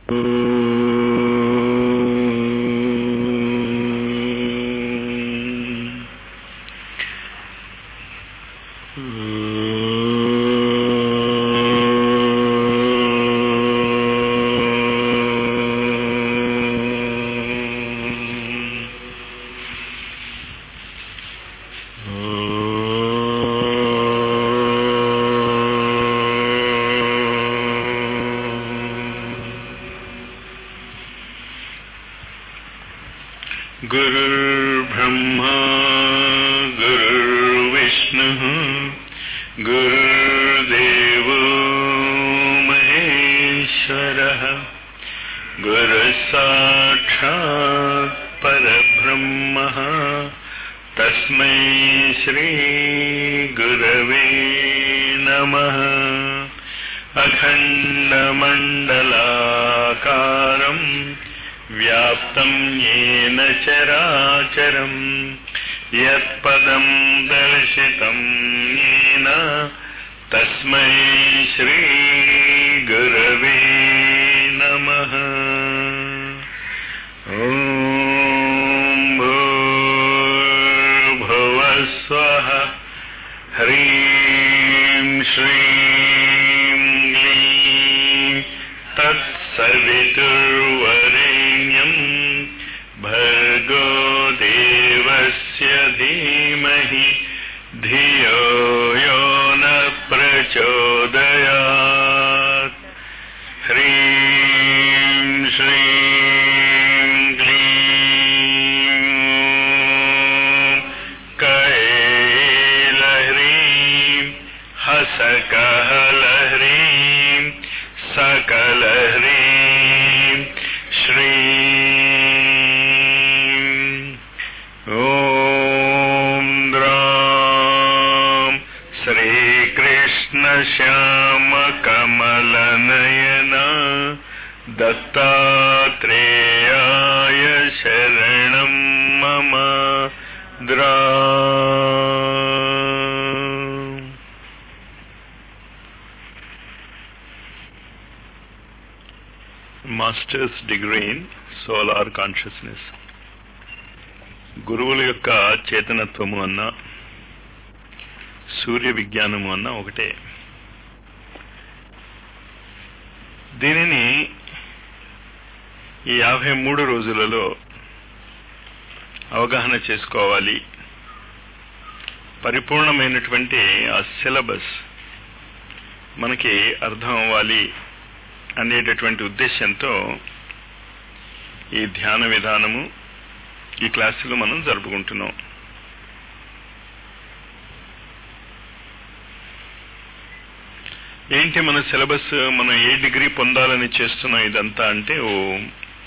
गुरुर्ब्रह्मा गुरुर्विष्णुः गुरुर्देवो महेश्वरः गुरुः साक्षात् परब्रह्मः तस्मै श्रीगुरवे नमः अखण्डमण्डलाकारम् व्याप्तं येन चराचरम् यत्पदं दर्शितं येन तस्मै श्रीगुरवे नमः ॐ भूर्भुवस्वः ह्रीं श्रीं क्लीं तत्सवितुर्वरेण्यम् भर्गो देवस्य धीमहि धियो यो न प्रचोदयात् ह्रीं श्रीं क्लीं कैलह्रीं हसकहलह्रीं सकलह्रीं श्रीं ॐ द्रां श्रीकृष्णश्यामकमलनयन दत्तात्रेयाय शरणं मम द्रा masters degree in solar consciousness గురువుల యొక్క చేతనత్వము అన్న సూర్య విజ్ఞానము అన్న ఒకటే దీనిని ఈ యాభై మూడు రోజులలో అవగాహన చేసుకోవాలి పరిపూర్ణమైనటువంటి ఆ సిలబస్ మనకి అర్థం అవ్వాలి అనేటటువంటి ఉద్దేశంతో ఈ ధ్యాన విధానము ఈ క్లాసులు మనం జరుపుకుంటున్నాం ఏంటి మన సిలబస్ మనం ఏ డిగ్రీ పొందాలని చేస్తున్నాం ఇదంతా అంటే ఓం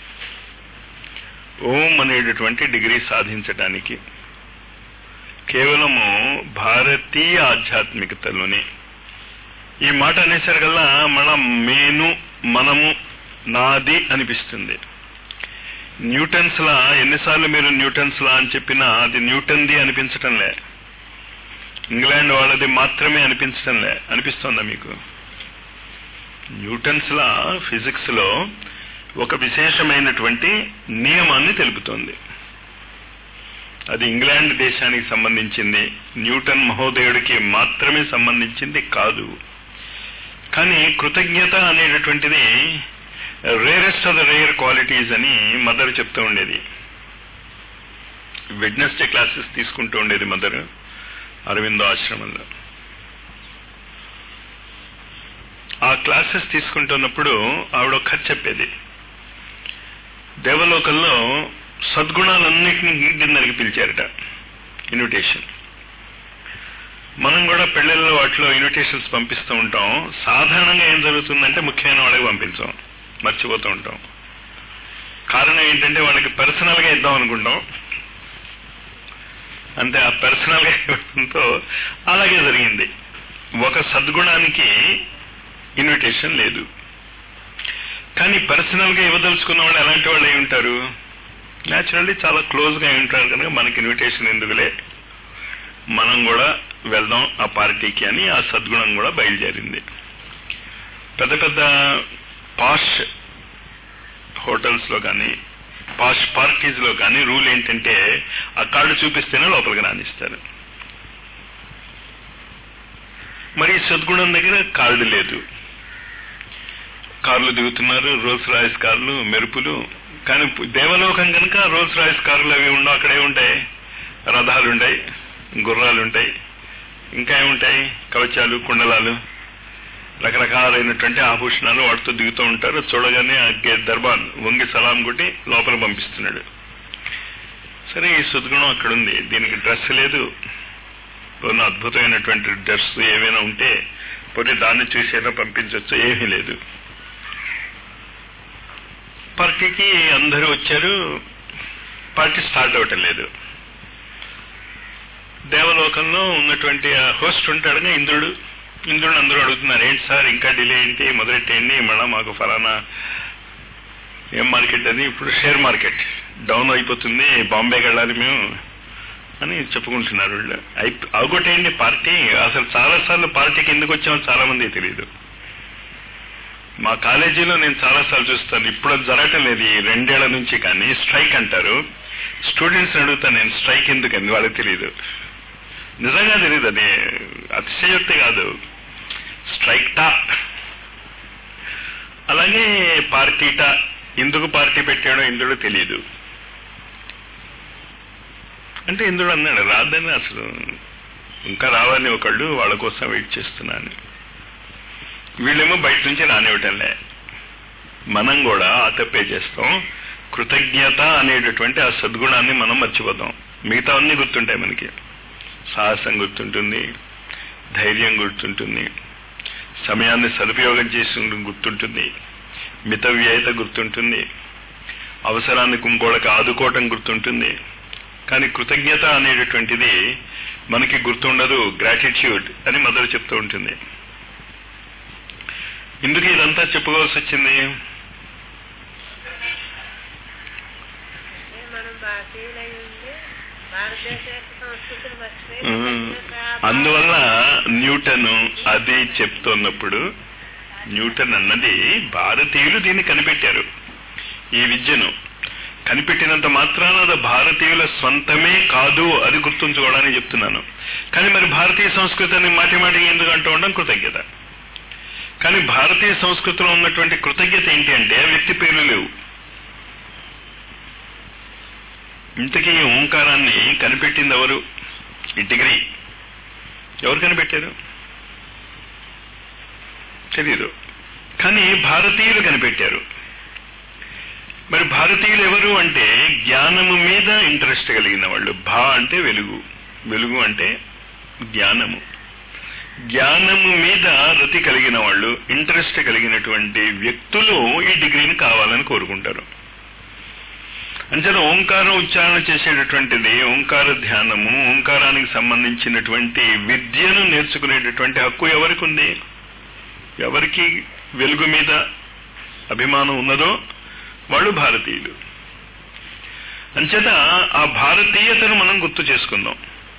ఓం అనేటటువంటి డిగ్రీ సాధించటానికి కేవలము భారతీయ ఆధ్యాత్మికతలోనే ఈ మాట అనేసరికల్లా మనం మేను మనము నాది అనిపిస్తుంది న్యూటన్స్ లా ఎన్నిసార్లు మీరు న్యూటన్స్ లా అని చెప్పినా అది న్యూటన్ది అనిపించటంలే ఇంగ్లాండ్ వాళ్ళది మాత్రమే అనిపించటంలే అనిపిస్తోందా మీకు న్యూటన్స్ లా ఫిజిక్స్ లో ఒక విశేషమైనటువంటి నియమాన్ని తెలుపుతోంది అది ఇంగ్లాండ్ దేశానికి సంబంధించింది న్యూటన్ మహోదయుడికి మాత్రమే సంబంధించింది కాదు కానీ కృతజ్ఞత అనేటటువంటిది rarest of the rare qualities అని మదర్ చెప్తూ ఉండేది వెడ్నెస్డే క్లాసెస్ తీసుకుంటూ ఉండేది మదర్ అరవిందో ఆశ్రమంలో ఆ క్లాసెస్ తీసుకుంటున్నప్పుడు ఆవిడ ఒక కథ చెప్పేది దేవలోకంలో సద్గుణాలన్నింటినీ డిన్నర్కి పిలిచారట ఇన్విటేషన్ మనం కూడా పెళ్లిళ్ళలో వాటిలో ఇన్విటేషన్స్ పంపిస్తూ ఉంటాం సాధారణంగా ఏం జరుగుతుందంటే ముఖ్యమైన వాళ్ళకి పంపించాం మర్చిపోతూ ఉంటాం కారణం ఏంటంటే వాళ్ళకి పర్సనల్ గా ఇద్దాం అనుకుంటాం అంటే ఆ పర్సనల్ గా ఇవ్వడంతో అలాగే జరిగింది ఒక సద్గుణానికి ఇన్విటేషన్ లేదు కానీ పర్సనల్ గా ఇవ్వదలుచుకున్న వాళ్ళు ఎలాంటి వాళ్ళు అయి ఉంటారు న్యాచురల్లీ చాలా క్లోజ్ గా అయి ఉంటారు కనుక మనకి ఇన్విటేషన్ ఎందుకులే మనం కూడా వెళ్దాం ఆ పార్టీకి అని ఆ సద్గుణం కూడా బయలుదేరింది పెద్ద పెద్ద పాష్ హోటల్స్ లో కానీ పాష్ పార్టీస్ లో కానీ రూల్ ఏంటంటే ఆ కార్డు చూపిస్తేనే లోపలికి రానిస్తారు మరి సద్గుణం దగ్గర కార్డు లేదు కార్లు దిగుతున్నారు రోల్స్ రాయిస్ కార్లు మెరుపులు కానీ దేవలోకం కనుక రోల్స్ రాయిస్ కార్లు అవి ఉండవు అక్కడే ఉంటాయి రథాలు ఉంటాయి గుర్రాలు ఉంటాయి ఇంకా ఏముంటాయి కవచాలు కుండలాలు రకరకాలైనటువంటి ఆభూషణాలు వాటితో దిగుతూ ఉంటారు చూడగానే ఆ దర్బాన్ వంగి సలాం కొట్టి లోపల పంపిస్తున్నాడు సరే ఈ సద్గుణం అక్కడ ఉంది దీనికి డ్రెస్ లేదు కొన్ని అద్భుతమైనటువంటి డ్రెస్ ఏమైనా ఉంటే పోతే దాన్ని చూసేలా పంపించవచ్చు ఏమీ లేదు పార్టీకి అందరూ వచ్చారు పార్టీ స్టార్ట్ అవటం లేదు దేవలోకంలో ఉన్నటువంటి ఆ హోస్ట్ ఉంటాడుగా ఇంద్రుడు ఇంద్రుడు అందరూ అడుగుతున్నారు ఏంటి సార్ ఇంకా డిలే ఏంటి మొదలెట్టేయండి మళ్ళా మాకు ఫలానా ఏం మార్కెట్ అది ఇప్పుడు షేర్ మార్కెట్ డౌన్ అయిపోతుంది బాంబేకి వెళ్ళాలి మేము అని చెప్పుకుంటున్నారు వీళ్ళు అయి అవగొట్టేయండి పార్టీ అసలు చాలా సార్లు పార్టీకి ఎందుకు వచ్చామో చాలా మంది తెలియదు మా కాలేజీలో నేను చాలా సార్లు చూస్తాను ఇప్పుడు అది జరగటం లేదు ఈ రెండేళ్ల నుంచి కానీ స్ట్రైక్ అంటారు స్టూడెంట్స్ అడుగుతాను నేను స్ట్రైక్ ఎందుకని వాళ్ళకి తెలియదు నిజంగా తెలియదు అది అతిశయోక్తి కాదు స్ట్రైక్ టా అలాగే పార్టీటా ఎందుకు పార్టీ పెట్టాడో ఇంద్రుడు తెలియదు అంటే ఇంద్రుడు అన్నాడు రాదని అసలు ఇంకా రావాలి ఒకళ్ళు వాళ్ళ కోసం వెయిట్ చేస్తున్నాను వీళ్ళేమో బయట నుంచి రానివ్వటంలే మనం కూడా ఆ తప్పే చేస్తాం కృతజ్ఞత అనేటటువంటి ఆ సద్గుణాన్ని మనం మర్చిపోతాం మిగతా అన్ని గుర్తుంటాయి మనకి సాహసం గుర్తుంటుంది ధైర్యం గుర్తుంటుంది సమయాన్ని సదుపయోగం చేసి గుర్తుంటుంది మితవ్యయత గుర్తుంటుంది అవసరాన్ని ఇంకోళ్ళకి ఆదుకోవటం గుర్తుంటుంది కానీ కృతజ్ఞత అనేటటువంటిది మనకి గుర్తుండదు గ్రాటిట్యూడ్ అని మొదలు చెప్తూ ఉంటుంది ఎందుకు ఇదంతా చెప్పుకోవాల్సి వచ్చింది మనం భారతీయులై ఉండి భారతదేశ యొక్క సంస్కృతిని మర్చిపోయి ఉమ్, అందువల్ల న్యూటన్ అది చెప్తున్నప్పుడు న్యూటన్ అన్నది భారతీయులు దీన్ని కనిపెట్టారు ఈ విద్యను కనిపెట్టినంత మాత్రాన అది భారతీయుల స్వంతమే కాదు అది గుర్తుంచుకోవడానికి చెప్తున్నాను కానీ మరి భారతీయ సంస్కృతిని మాటి మాటికి ఎందుకు అంటూ ఉండడం కృతజ్ఞత కానీ భారతీయ సంస్కృతిలో ఉన్నటువంటి కృతజ్ఞత ఏంటి అంటే వ్యక్తి పేర్లు లేవు ఇంతకీ ఈ ఓంకారాన్ని కనిపెట్టింది ఎవరు ఈ డిగ్రీ ఎవరు కనిపెట్టారు తెలీదు కానీ భారతీయులు కనిపెట్టారు మరి భారతీయులు ఎవరు అంటే జ్ఞానము మీద ఇంట్రెస్ట్ కలిగిన వాళ్ళు భా అంటే వెలుగు వెలుగు అంటే జ్ఞానము జ్ఞానము మీద రతి కలిగిన వాళ్ళు ఇంట్రెస్ట్ కలిగినటువంటి వ్యక్తులు ఈ డిగ్రీని కావాలని కోరుకుంటారు అంచేత ఓంకారం ఉచ్చారణ చేసేటటువంటిది ఓంకార ధ్యానము ఓంకారానికి సంబంధించినటువంటి విద్యను నేర్చుకునేటటువంటి హక్కు ఎవరికి ఉంది ఎవరికి వెలుగు మీద అభిమానం ఉన్నదో వాళ్ళు భారతీయులు అంచేత ఆ భారతీయతను మనం గుర్తు చేసుకుందాం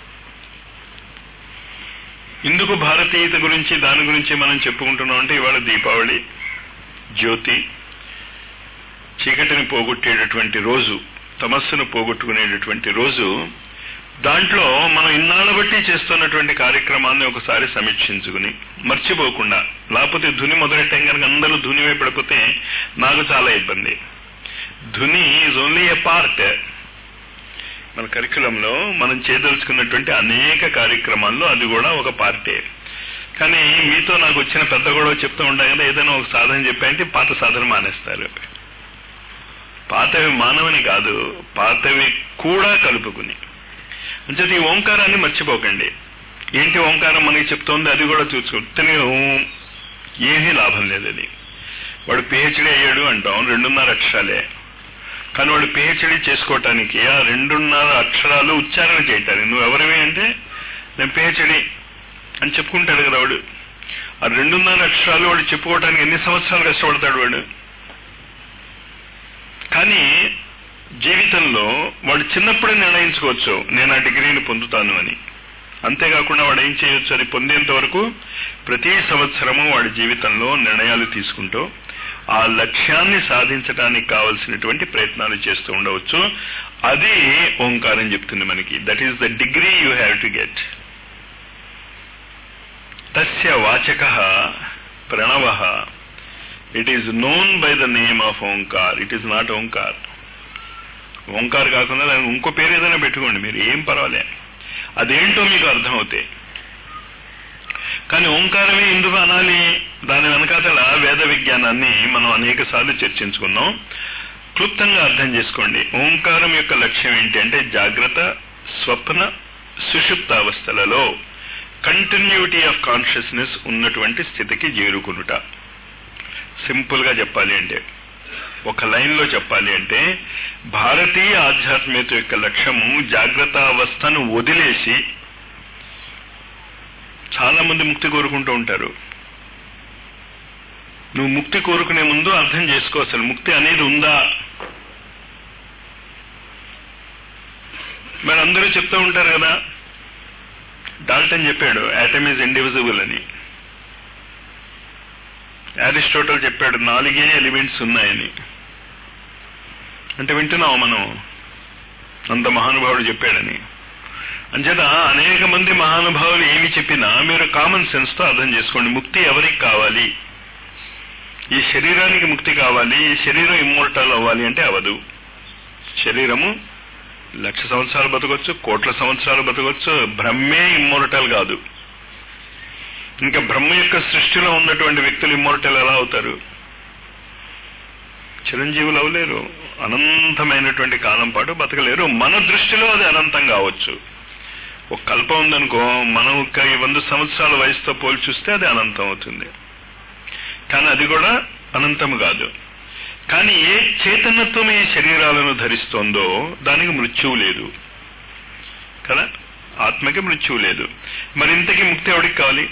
ఇందుకు భారతీయత గురించి దాని గురించి మనం చెప్పుకుంటున్నాం అంటే ఇవాళ దీపావళి జ్యోతి చీకటిని పోగొట్టేటటువంటి రోజు తమస్సును పోగొట్టుకునేటటువంటి రోజు దాంట్లో మనం ఇన్నాళ్ళ బట్టి చేస్తున్నటువంటి కార్యక్రమాన్ని ఒకసారి సమీక్షించుకుని మర్చిపోకుండా లేకపోతే ధుని మొదలెట్టాం కనుక అందరూ ధుని వైపు పడిపోతే నాకు చాలా ఇబ్బంది ధుని ఈజ్ ఓన్లీ ఎ పార్ట్ మన కరికులంలో మనం చేయదలుచుకున్నటువంటి అనేక కార్యక్రమాల్లో అది కూడా ఒక పార్టే కానీ మీతో నాకు వచ్చిన పెద్ద గొడవ చెప్తూ ఉంటాం కదా ఏదైనా ఒక సాధన చెప్పాయంటే పాత సాధన మానేస్తారు పాతవి మానవని కాదు పాతవి కూడా కలుపుకుని అంచేత ఈ ఓంకారాన్ని మర్చిపోకండి ఏంటి ఓంకారం మనకి చెప్తోంది అది కూడా చూసుకుంటే ఓం ఏమీ లాభం లేదు అది వాడు పిహెచ్డీ అయ్యాడు అంటాం రెండున్నర అక్షరాలే కానీ వాడు పిహెచ్డీ చేసుకోవటానికి ఆ రెండున్నర అక్షరాలు ఉచ్చారణ చేయటానికి నువ్వు ఎవరివి అంటే నేను పిహెచ్డీ అని చెప్పుకుంటాడు కదా వాడు ఆ రెండున్నర అక్షరాలు వాడు చెప్పుకోవటానికి ఎన్ని సంవత్సరాలు కష్టపడతాడు వాడు కానీ జీవితంలో వాడు చిన్నప్పుడే నిర్ణయించుకోవచ్చు నేను ఆ డిగ్రీని పొందుతాను అని అంతేకాకుండా వాడు ఏం చేయొచ్చు అది పొందేంత వరకు ప్రతి సంవత్సరము వాడి జీవితంలో నిర్ణయాలు తీసుకుంటూ ఆ లక్ష్యాన్ని సాధించడానికి కావలసినటువంటి ప్రయత్నాలు చేస్తూ ఉండవచ్చు అది ఓంకారం చెప్తుంది మనకి that is the degree you have to get తస్య వాచక ప్రణవ it is known by the name of Omkar it is not Omkar Omkar కాకుండా దానికి ఇంకో పేరు ఏదైనా పెట్టుకోండి మీరు ఏం పర్వాలే అదేంటో మీకు అర్థమవుతాయి కానీ ఓంకారమే ఎందుకు అనాలి దాని వెనకాతల వేద విజ్ఞానాన్ని మనం అనేక సార్లు చర్చించుకున్నాం క్లుప్తంగా అర్థం చేసుకోండి ఓంకారం యొక్క లక్ష్యం ఏంటి అంటే జాగ్రత్త స్వప్న సుషుప్త అవస్థలలో కంటిన్యూటీ ఆఫ్ కాన్షియస్నెస్ ఉన్నటువంటి స్థితికి చేరుకునుట సింపుల్ గా చెప్పాలి అంటే ఒక లైన్ లో చెప్పాలి అంటే భారతీయ ఆధ్యాత్మికత యొక్క లక్ష్యము జాగ్రత్త అవస్థను వదిలేసి చాలా మంది ముక్తి కోరుకుంటూ ఉంటారు నువ్వు ముక్తి కోరుకునే ముందు అర్థం చేసుకో అసలు ముక్తి అనేది ఉందా మరి అందరూ చెప్తూ ఉంటారు కదా డాల్టన్ చెప్పాడు యాటమ్ ఈజ్ ఇండివిజిబుల్ అని అరిస్టోటల్ చెప్పాడు నాలుగే ఎలిమెంట్స్ ఉన్నాయని అంటే వింటున్నాం మనం అంత మహానుభావుడు చెప్పాడని అంచేత అనేక మంది మహానుభావులు ఏమి చెప్పినా మీరు కామన్ సెన్స్ తో అర్థం చేసుకోండి ముక్తి ఎవరికి కావాలి ఈ శరీరానికి ముక్తి కావాలి ఈ శరీరం ఇమ్మోర్టల్ అవ్వాలి అంటే అవదు శరీరము లక్ష సంవత్సరాలు బతకొచ్చు కోట్ల సంవత్సరాలు బతకొచ్చు బ్రహ్మే ఇమ్మోర్టల్ కాదు ఇంకా బ్రహ్మ యొక్క సృష్టిలో ఉన్నటువంటి వ్యక్తులు ఇమ్మోర్టల్ ఎలా అవుతారు చిరంజీవులు అవలేరు అనంతమైనటువంటి కాలం పాటు బతకలేరు మన దృష్టిలో అది అనంతం కావచ్చు ఒక కల్పం ఉందనుకో మనం ఒక ఈ వంద సంవత్సరాల వయసుతో పోల్చి చూస్తే అది అనంతం అవుతుంది కానీ అది కూడా అనంతం కాదు కానీ ఏ చైతన్యత్వం ఈ శరీరాలను ధరిస్తోందో దానికి మృత్యువు లేదు కదా ఆత్మకి మృత్యువు లేదు మరి ఇంతకీ ముక్తి ఎవడికి కావాలి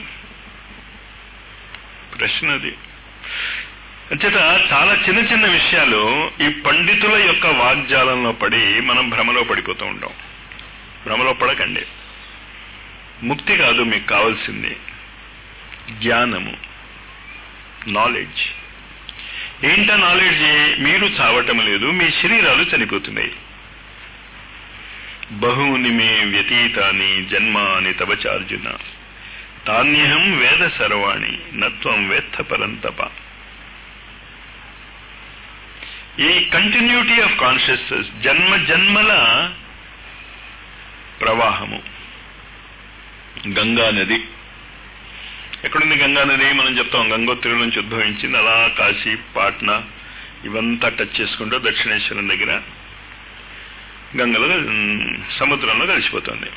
ప్రశ్న అది అంచేత చాలా చిన్న చిన్న విషయాలు ఈ పండితుల యొక్క వాగ్జాలంలో పడి మనం భ్రమలో పడిపోతూ ఉంటాం భ్రమలో పడకండి ముక్తి కాదు మీకు కావాల్సింది జ్ఞానము నాలెడ్జ్ ఏంట నాలెడ్జ్ మీరు చావటం లేదు మీ శరీరాలు చనిపోతున్నాయి బహూని మే వ్యతీతాని జన్మాని తవచార్జున తాన్యహం వేద సర్వాణి నత్వం వేత్త పరంతప ఈ కంటిన్యూటీ ఆఫ్ కాన్షియస్నెస్ జన్మ జన్మల ప్రవాహము గంగా నది ఎక్కడుంది గంగా నది మనం చెప్తాం గంగోత్రి నుంచి ఉద్భవించింది అలా కాశీ పాట్నా ఇవంతా టచ్ చేసుకుంటూ దక్షిణేశ్వరం దగ్గర గంగలో సముద్రంలో కలిసిపోతుంది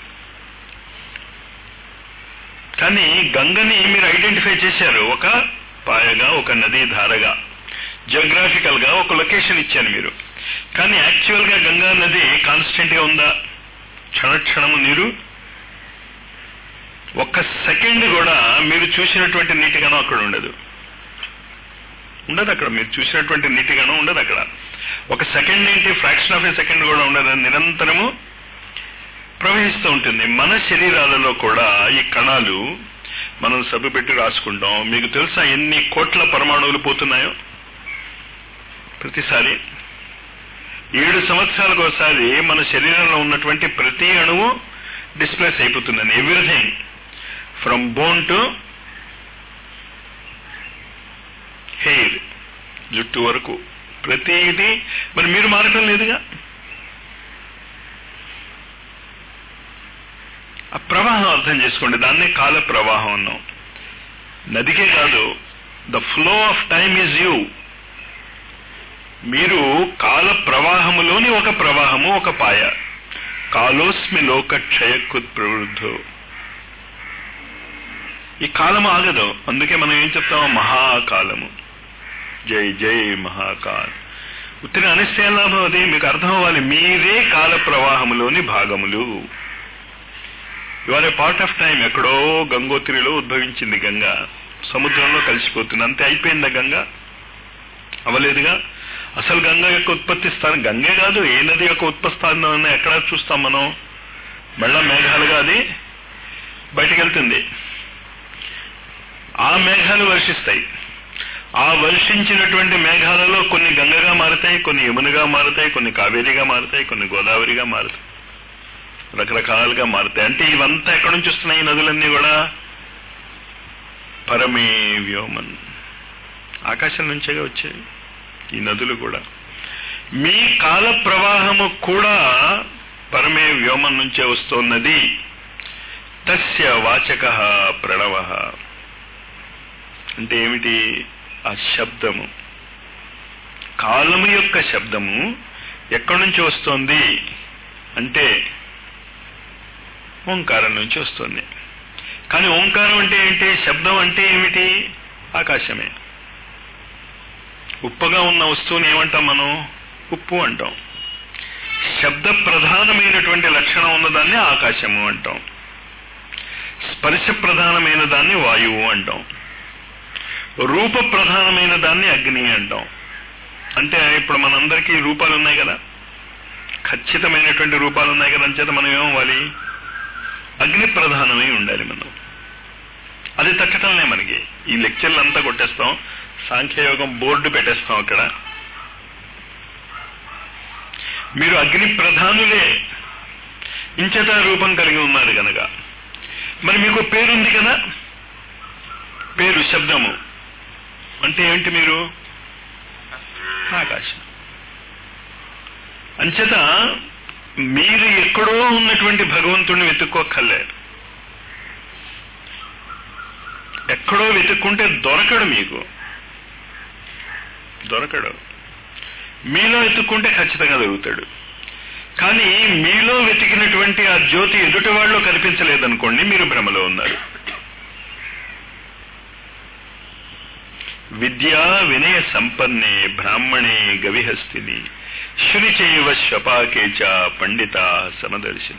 కానీ గంగని మీరు ఐడెంటిఫై చేశారు ఒక పాయగా ఒక నదీ ధారగా జియోగ్రాఫికల్ గా ఒక లొకేషన్ ఇచ్చాను మీరు కానీ యాక్చువల్ గా గంగా నది కాన్స్టెంట్ గా ఉందా క్షణక్షణము నీరు ఒక్క సెకండ్ కూడా మీరు చూసినటువంటి నీటిగానం అక్కడ ఉండదు ఉండదు అక్కడ మీరు చూసినటువంటి నీటిగానం ఉండదు అక్కడ ఒక సెకండ్ ఏంటి ఫ్రాక్షన్ ఆఫ్ ఏ సెకండ్ కూడా ఉండదు నిరంతరము ప్రవహిస్తూ ఉంటుంది మన శరీరాలలో కూడా ఈ కణాలు మనం సబ్బు పెట్టి రాసుకుంటాం మీకు తెలుసా ఎన్ని కోట్ల పరమాణువులు పోతున్నాయో ప్రతిసారి ఏడు సంవత్సరాలకు ఒకసారి మన శరీరంలో ఉన్నటువంటి ప్రతి అణువు డిస్ప్లేస్ అయిపోతుందని everything from bone to hair జుట్టు వరకు ప్రతిది మరి మీరు మారటం లేదుగా ఆ ప్రవాహం అర్థం చేసుకోండి దాన్నే కాల ప్రవాహం అన్నాం నదికే కాదు the flow of time is you మీరు కాల ప్రవాహములోని ఒక ప్రవాహము ఒక పాయ కాలోస్మి లోక క్షయకుత్ ప్రవృద్ధో ఈ కాలము ఆగదు అందుకే మనం ఏం చెప్తాము మహాకాలము జై జై మహాకాల్ ఉత్తిన అనిస్తే లాభం అది మీకు అర్థం అవ్వాలి మీరే కాల ప్రవాహములోని భాగములు ఇవాళ పార్ట్ ఆఫ్ టైం ఎక్కడో గంగోత్రిలో ఉద్భవించింది గంగ సముద్రంలో కలిసిపోతుంది అంతే అయిపోయిందా గంగ అవలేదుగా అసలు గంగ యొక్క ఉత్పత్తి స్థానం గంగే కాదు ఏ నది యొక్క ఉత్పత్తి స్థానం ఎక్కడ చూస్తాం మనం మళ్ళా మేఘాలుగా అది బయటకు వెళ్తుంది ఆ మేఘాలు వర్షిస్తాయి ఆ వర్షించినటువంటి మేఘాలలో కొన్ని గంగగా మారుతాయి కొన్ని యమునగా మారుతాయి కొన్ని కావేరిగా మారుతాయి కొన్ని గోదావరిగా మారుతాయి రకరకాలుగా మారుతాయి అంటే ఇవంతా ఎక్కడి నుంచి వస్తున్నాయి ఈ నదులన్నీ కూడా పరమే వ్యోమన్ ఆకాశం నుంచేగా వచ్చాయి ఈ నదులు కూడా మీ కాల ప్రవాహము కూడా పరమే వ్యోమం నుంచే వస్తున్నది తస్య వాచక ప్రణవ అంటే ఏమిటి ఆ శబ్దము కాలము యొక్క శబ్దము ఎక్కడి నుంచి వస్తోంది అంటే ఓంకారం నుంచి వస్తుంది కానీ ఓంకారం అంటే ఏంటి శబ్దం అంటే ఏమిటి ఆకాశమే ఉప్పగా ఉన్న వస్తువుని ఏమంటాం మనం ఉప్పు అంటాం శబ్ద ప్రధానమైనటువంటి లక్షణం ఉన్నదాన్ని ఆకాశము అంటాం స్పర్శ ప్రధానమైన దాన్ని వాయువు అంటాం రూప ప్రధానమైన దాన్ని అగ్ని అంటాం అంటే ఇప్పుడు మనందరికీ రూపాలు ఉన్నాయి కదా ఖచ్చితమైనటువంటి రూపాలు ఉన్నాయి కదా అంచేత మనం ఏమవ్వాలి అగ్ని ప్రధానమై ఉండాలి మనం అది తట్టడంలే మనకి ఈ లెక్చర్లు అంతా కొట్టేస్తాం సాంఖ్యయోగం బోర్డు పెట్టేస్తాం అక్కడ మీరు అగ్ని ప్రధానులే ఇంచట రూపం కలిగి ఉన్నారు కనుక మరి మీకు పేరుంది కదా పేరు శబ్దము అంటే ఏంటి మీరు ఆకాశం అంచేత మీరు ఎక్కడో ఉన్నటువంటి భగవంతుడిని వెతుక్కోక్కర్లే ఎక్కడో వెతుక్కుంటే దొరకడు మీకు దొరకడు మీలో వెతుక్కుంటే ఖచ్చితంగా దొరుకుతాడు కానీ మీలో వెతికినటువంటి ఆ జ్యోతి ఎదుటి వాళ్ళు కనిపించలేదనుకోండి మీరు భ్రమలో ఉన్నారు విద్యా వినయ సంపన్నే బ్రాహ్మణే గవిహస్తిని శునిచైవ శ్వపాకేచ పండిత సమదర్శిన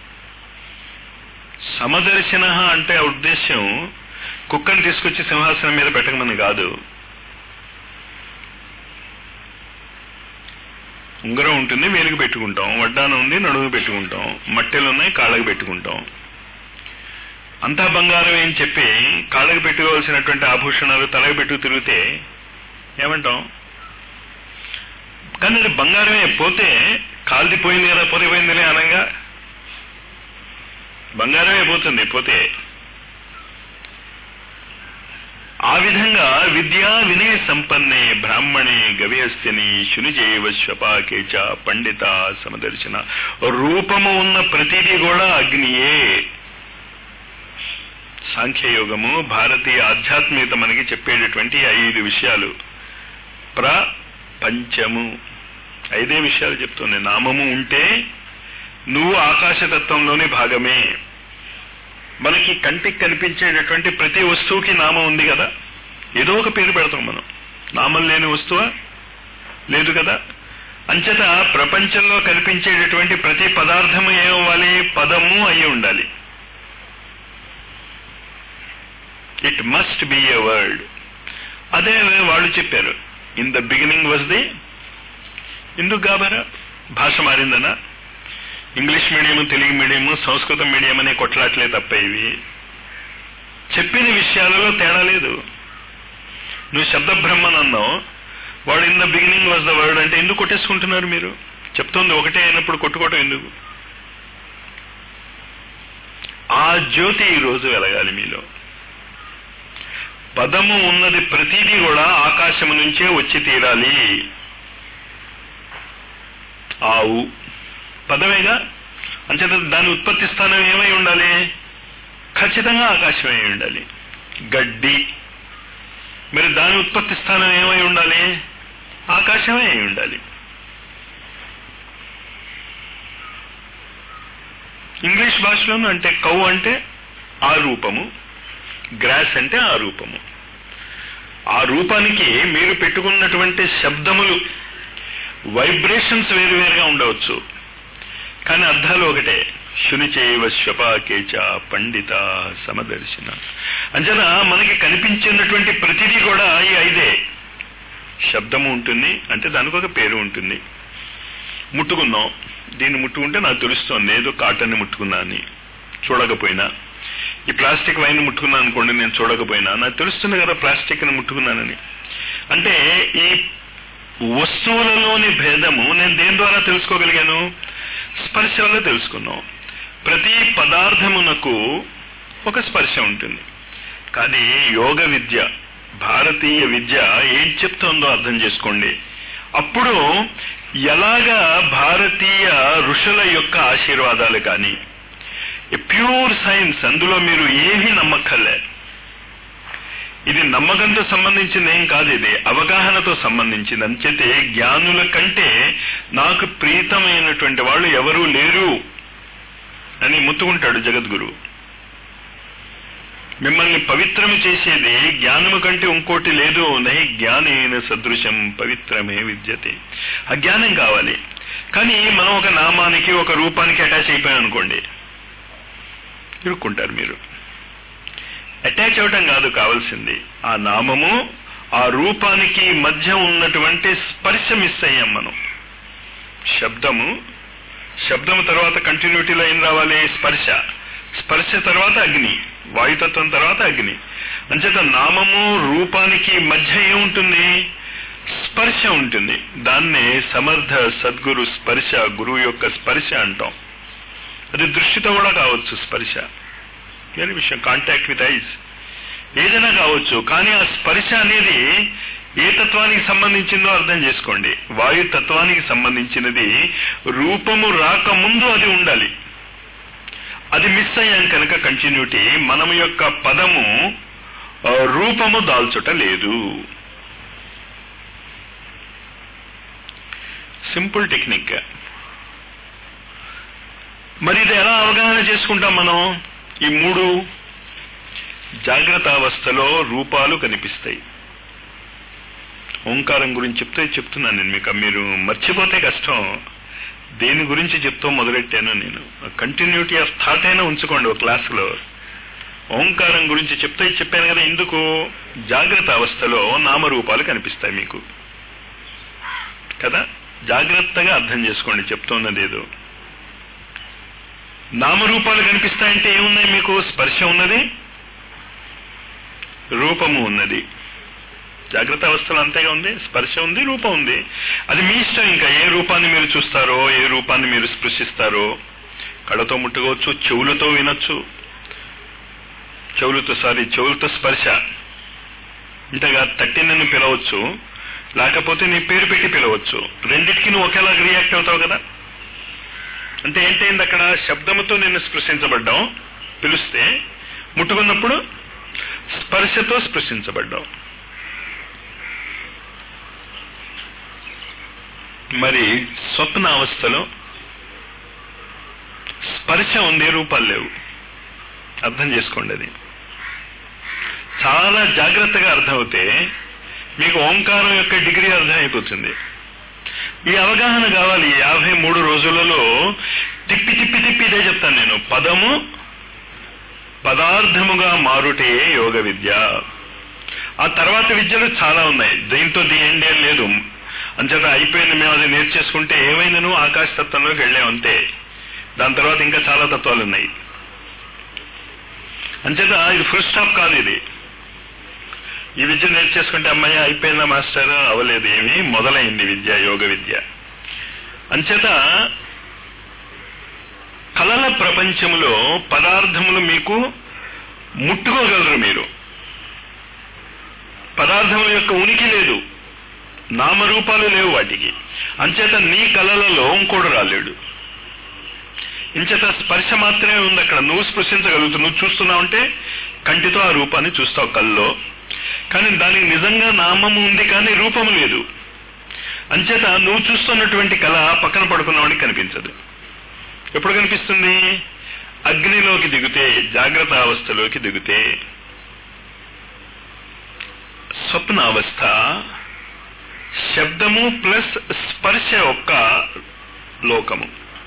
సమదర్శన అంటే ఆ ఉద్దేశ్యం కుక్కను తీసుకొచ్చి సింహాసనం మీద పెట్టకమని కాదు ఉంగరం ఉంటుంది వేలికి పెట్టుకుంటాం వడ్డానం ఉంది నడుము పెట్టుకుంటాం మట్టెలు ఉన్నాయి కాళ్ళకి పెట్టుకుంటాం అంతా బంగారం అని చెప్పి కాళ్ళకి పెట్టుకోవాల్సినటువంటి ఆభూషణాలు తలకి పెట్టు తిరిగితే ఏమంటాం కానీ అది బంగారమే పోతే కాల్ది పోయింది కదా పోతే పోయిందిలే అనగా బంగారమే పోతుంది పోతే ఆ విధంగా విద్యా వినయ సంపన్నే బ్రాహ్మణే గవ్యస్తిని శునిజైవ శ్వపాకేచ పండిత సమదర్శన రూపము ఉన్న ప్రతిదీ కూడా అగ్నియే సాంఖ్యయోగము భారతీయ ఆధ్యాత్మికత మనకి చెప్పేటటువంటి ఐదు విషయాలు ప్రపంచము ఐదే విషయాలు చెప్తుంది నామము ఉంటే నువ్వు ఆకాశతత్వంలోని భాగమే మనకి కంటికి కనిపించేటటువంటి ప్రతి వస్తువుకి నామం ఉంది కదా ఏదో ఒక పేరు పెడతాం మనం నామం లేని వస్తువా లేదు కదా అంచేత ప్రపంచంలో కనిపించేటటువంటి ప్రతి పదార్థము ఏమవ్వాలి పదము అయి ఉండాలి it must be a word అదే వాళ్ళు చెప్పారు in the beginning was the ఎందుకు గాబరా భాష మారిందనా English medium Telugu medium Sanskrit medium అనే కొట్లాట్లే తప్ప ఇవి చెప్పిన విషయాలలో తేడా లేదు నువ్వు శబ్ద బ్రహ్మన్ అన్నావు వాడు in the beginning was the word అంటే ఎందుకు కొట్టేసుకుంటున్నారు మీరు చెప్తోంది ఒకటే అయినప్పుడు కొట్టుకోవటం ఎందుకు ఆ జ్యోతి ఈ రోజు వెలగాలి మీలో పదము ఉన్నది ప్రతిదీ కూడా ఆకాశము నుంచే వచ్చి తీరాలి ఆవు పదమేగా అంచేత దాని ఉత్పత్తి స్థానం ఏమై ఉండాలి ఖచ్చితంగా ఆకాశమై ఉండాలి గడ్డి మరి దాని ఉత్పత్తి స్థానం ఏమై ఉండాలి ఆకాశమే అయి ఉండాలి ఇంగ్లీష్ భాషలోను అంటే కౌ అంటే ఆ రూపము గ్రాస్ అంటే ఆ రూపము ఆ రూపానికి మీరు పెట్టుకున్నటువంటి శబ్దములు వైబ్రేషన్స్ వేరువేరుగా ఉండవచ్చు కానీ అర్థాలు ఒకటే శునిచైవ శ్వపాకేచ పండిత సమదర్శన అంచనా మనకి కనిపించినటువంటి ప్రతిదీ కూడా ఈ ఐదే శబ్దము ఉంటుంది అంటే దానికి ఒక పేరు ఉంటుంది ముట్టుకున్నాం దీన్ని ముట్టుకుంటే నాకు తెలుస్తోంది ఏదో కాటన్ని ముట్టుకున్నా అని చూడకపోయినా ఈ ప్లాస్టిక్ వైన్ ముట్టుకున్నాను అనుకోండి నేను చూడకపోయినా నాకు తెలుస్తుంది కదా ప్లాస్టిక్ ని ముట్టుకున్నానని అంటే ఈ వస్తువులలోని భేదము నేను దేని ద్వారా తెలుసుకోగలిగాను స్పర్శ వల్ల తెలుసుకున్నాం ప్రతి పదార్థమునకు ఒక స్పర్శ ఉంటుంది కానీ యోగ విద్య భారతీయ విద్య ఏం చెప్తోందో అర్థం చేసుకోండి అప్పుడు ఎలాగా భారతీయ ఋషుల యొక్క ఆశీర్వాదాలు కానీ ప్యూర్ సైన్స్ అందులో మీరు ఏమీ నమ్మక్కర్లే ఇది నమ్మకంతో సంబంధించింది ఏం కాదు ఇది అవగాహనతో సంబంధించింది అంచేతే జ్ఞానుల కంటే నాకు ప్రీతమైనటువంటి వాళ్ళు ఎవరూ లేరు అని ముత్తుకుంటాడు జగద్గురు మిమ్మల్ని పవిత్రము చేసేది జ్ఞానము కంటే ఇంకోటి లేదు నై జ్ఞానేన సదృశం పవిత్రమే విద్యతే ఆ జ్ఞానం కావాలి కానీ మనం ఒక నామానికి ఒక రూపానికి అటాచ్ అయిపోయాం అనుకోండి ఇరుక్కుంటారు మీరు అటాచ్ అవటం కాదు కావాల్సింది ఆ నామము ఆ రూపానికి మధ్య ఉన్నటువంటి స్పర్శ మిస్ అయ్యాం మనం శబ్దము శబ్దము తర్వాత కంటిన్యూటీలో ఏం రావాలి స్పర్శ స్పర్శ తర్వాత అగ్ని వాయుతత్వం తర్వాత అగ్ని అంచేత నామము రూపానికి మధ్య ఏముంటుంది స్పర్శ ఉంటుంది దాన్నే సమర్థ సద్గురు స్పర్శ గురువు యొక్క స్పర్శ అంటాం అది దృష్టితో కూడా కావచ్చు స్పర్శ వేరే విషయం కాంటాక్ట్ విత్ ఐస్ ఏదైనా కావచ్చు కానీ ఆ స్పర్శ అనేది ఏ తత్వానికి సంబంధించిందో అర్థం చేసుకోండి వాయు తత్వానికి సంబంధించినది రూపము రాకముందు అది ఉండాలి అది మిస్ అయ్యాం కనుక కంటిన్యూటీ మనం యొక్క పదము ఆ, రూపము దాల్చుట లేదు సింపుల్ టెక్నిక్ మరి ఇది ఎలా అవగాహన చేసుకుంటాం మనం ఈ మూడు జాగ్రత్త అవస్థలో రూపాలు కనిపిస్తాయి ఓంకారం గురించి చెప్తే చెప్తున్నాను నేను మీకు మీరు మర్చిపోతే కష్టం దేని గురించి చెప్తూ మొదలెట్టాను నేను కంటిన్యూటీ ఆఫ్ థాట్ అయినా ఉంచుకోండి ఒక క్లాసులో ఓంకారం గురించి చెప్తే చెప్పాను కదా ఎందుకు జాగ్రత్త అవస్థలో నామరూపాలు కనిపిస్తాయి మీకు కదా జాగ్రత్తగా అర్థం చేసుకోండి చెప్తున్నది ఏదో నామరూపాలు కనిపిస్తాయంటే ఏమున్నాయి మీకు స్పర్శ ఉన్నది రూపము ఉన్నది జాగ్రత్త అవస్థలో అంతేగా ఉంది స్పర్శ ఉంది రూపం ఉంది అది మీ ఇష్టం ఇంకా ఏ రూపాన్ని మీరు చూస్తారో ఏ రూపాన్ని మీరు స్పృశిస్తారో కళ్ళతో ముట్టుకోవచ్చు చెవులతో వినొచ్చు చెవులతో సారీ చెవులతో స్పర్శ ఇంతగా తట్టి నన్ను పిలవచ్చు లేకపోతే నీ పేరు పెట్టి పిలవచ్చు రెండిటికి నువ్వు ఒకేలాగా రియాక్ట్ అవుతావు కదా అంటే ఏంటైంది అక్కడ శబ్దముతో నిన్ను స్పృశించబడ్డావు పిలిస్తే ముట్టుకున్నప్పుడు స్పర్శతో స్పృశించబడ్డావు మరి స్వప్న అవస్థలో స్పర్శ ఉంది రూపాలు లేవు అర్థం చేసుకోండి అది చాలా జాగ్రత్తగా అర్థమవుతే మీకు ఓంకారం యొక్క డిగ్రీ అర్థం అయిపోతుంది ఈ అవగాహన కావాలి ఈ యాభై మూడు రోజులలో తిప్పి తిప్పి తిప్పి ఇదే చెప్తాను నేను పదము పదార్థముగా మారుటే యోగ విద్య ఆ తర్వాత విద్యలు చాలా ఉన్నాయి దీంతో దీయండి అని లేదు అంచేత అయిపోయింది మేము అది నేర్చేసుకుంటే ఏమైందను ఆకాశ తత్వంలోకి వెళ్ళాం అంతే దాని తర్వాత ఇంకా చాలా తత్వాలు ఉన్నాయి అంచేత ఇది ఫుల్ స్టాప్ కాదు ఇది ఈ విద్య నేర్చేసుకుంటే అమ్మాయి అయిపోయిందా మాస్టర్ అవ్వలేదు ఏమి మొదలైంది విద్య యోగ విద్య అంచేత కళల ప్రపంచంలో పదార్థములు మీకు ముట్టుకోగలరు మీరు పదార్థముల యొక్క ఉనికి లేదు నామరూపాలు లేవు వాటికి అంచేత నీ కళలలో ఇంకోడు రాలేడు ఇంచేత స్పర్శ మాత్రమే ఉంది అక్కడ నువ్వు స్పృశించగలుగుతావు నువ్వు చూస్తున్నావు అంటే కంటితో ఆ రూపాన్ని చూస్తావు కళ్ళలో కానీ దానికి నిజంగా నామము ఉంది కానీ రూపము లేదు అంచేత నువ్వు చూస్తున్నటువంటి కళ పక్కన పడుకున్నవాడికి కనిపించదు ఎప్పుడు కనిపిస్తుంది అగ్నిలోకి దిగితే జాగ్రత్త అవస్థలోకి దిగితే స్వప్న అవస్థ శబ్దము ప్లస్ స్పర్శ యొక్క లోకము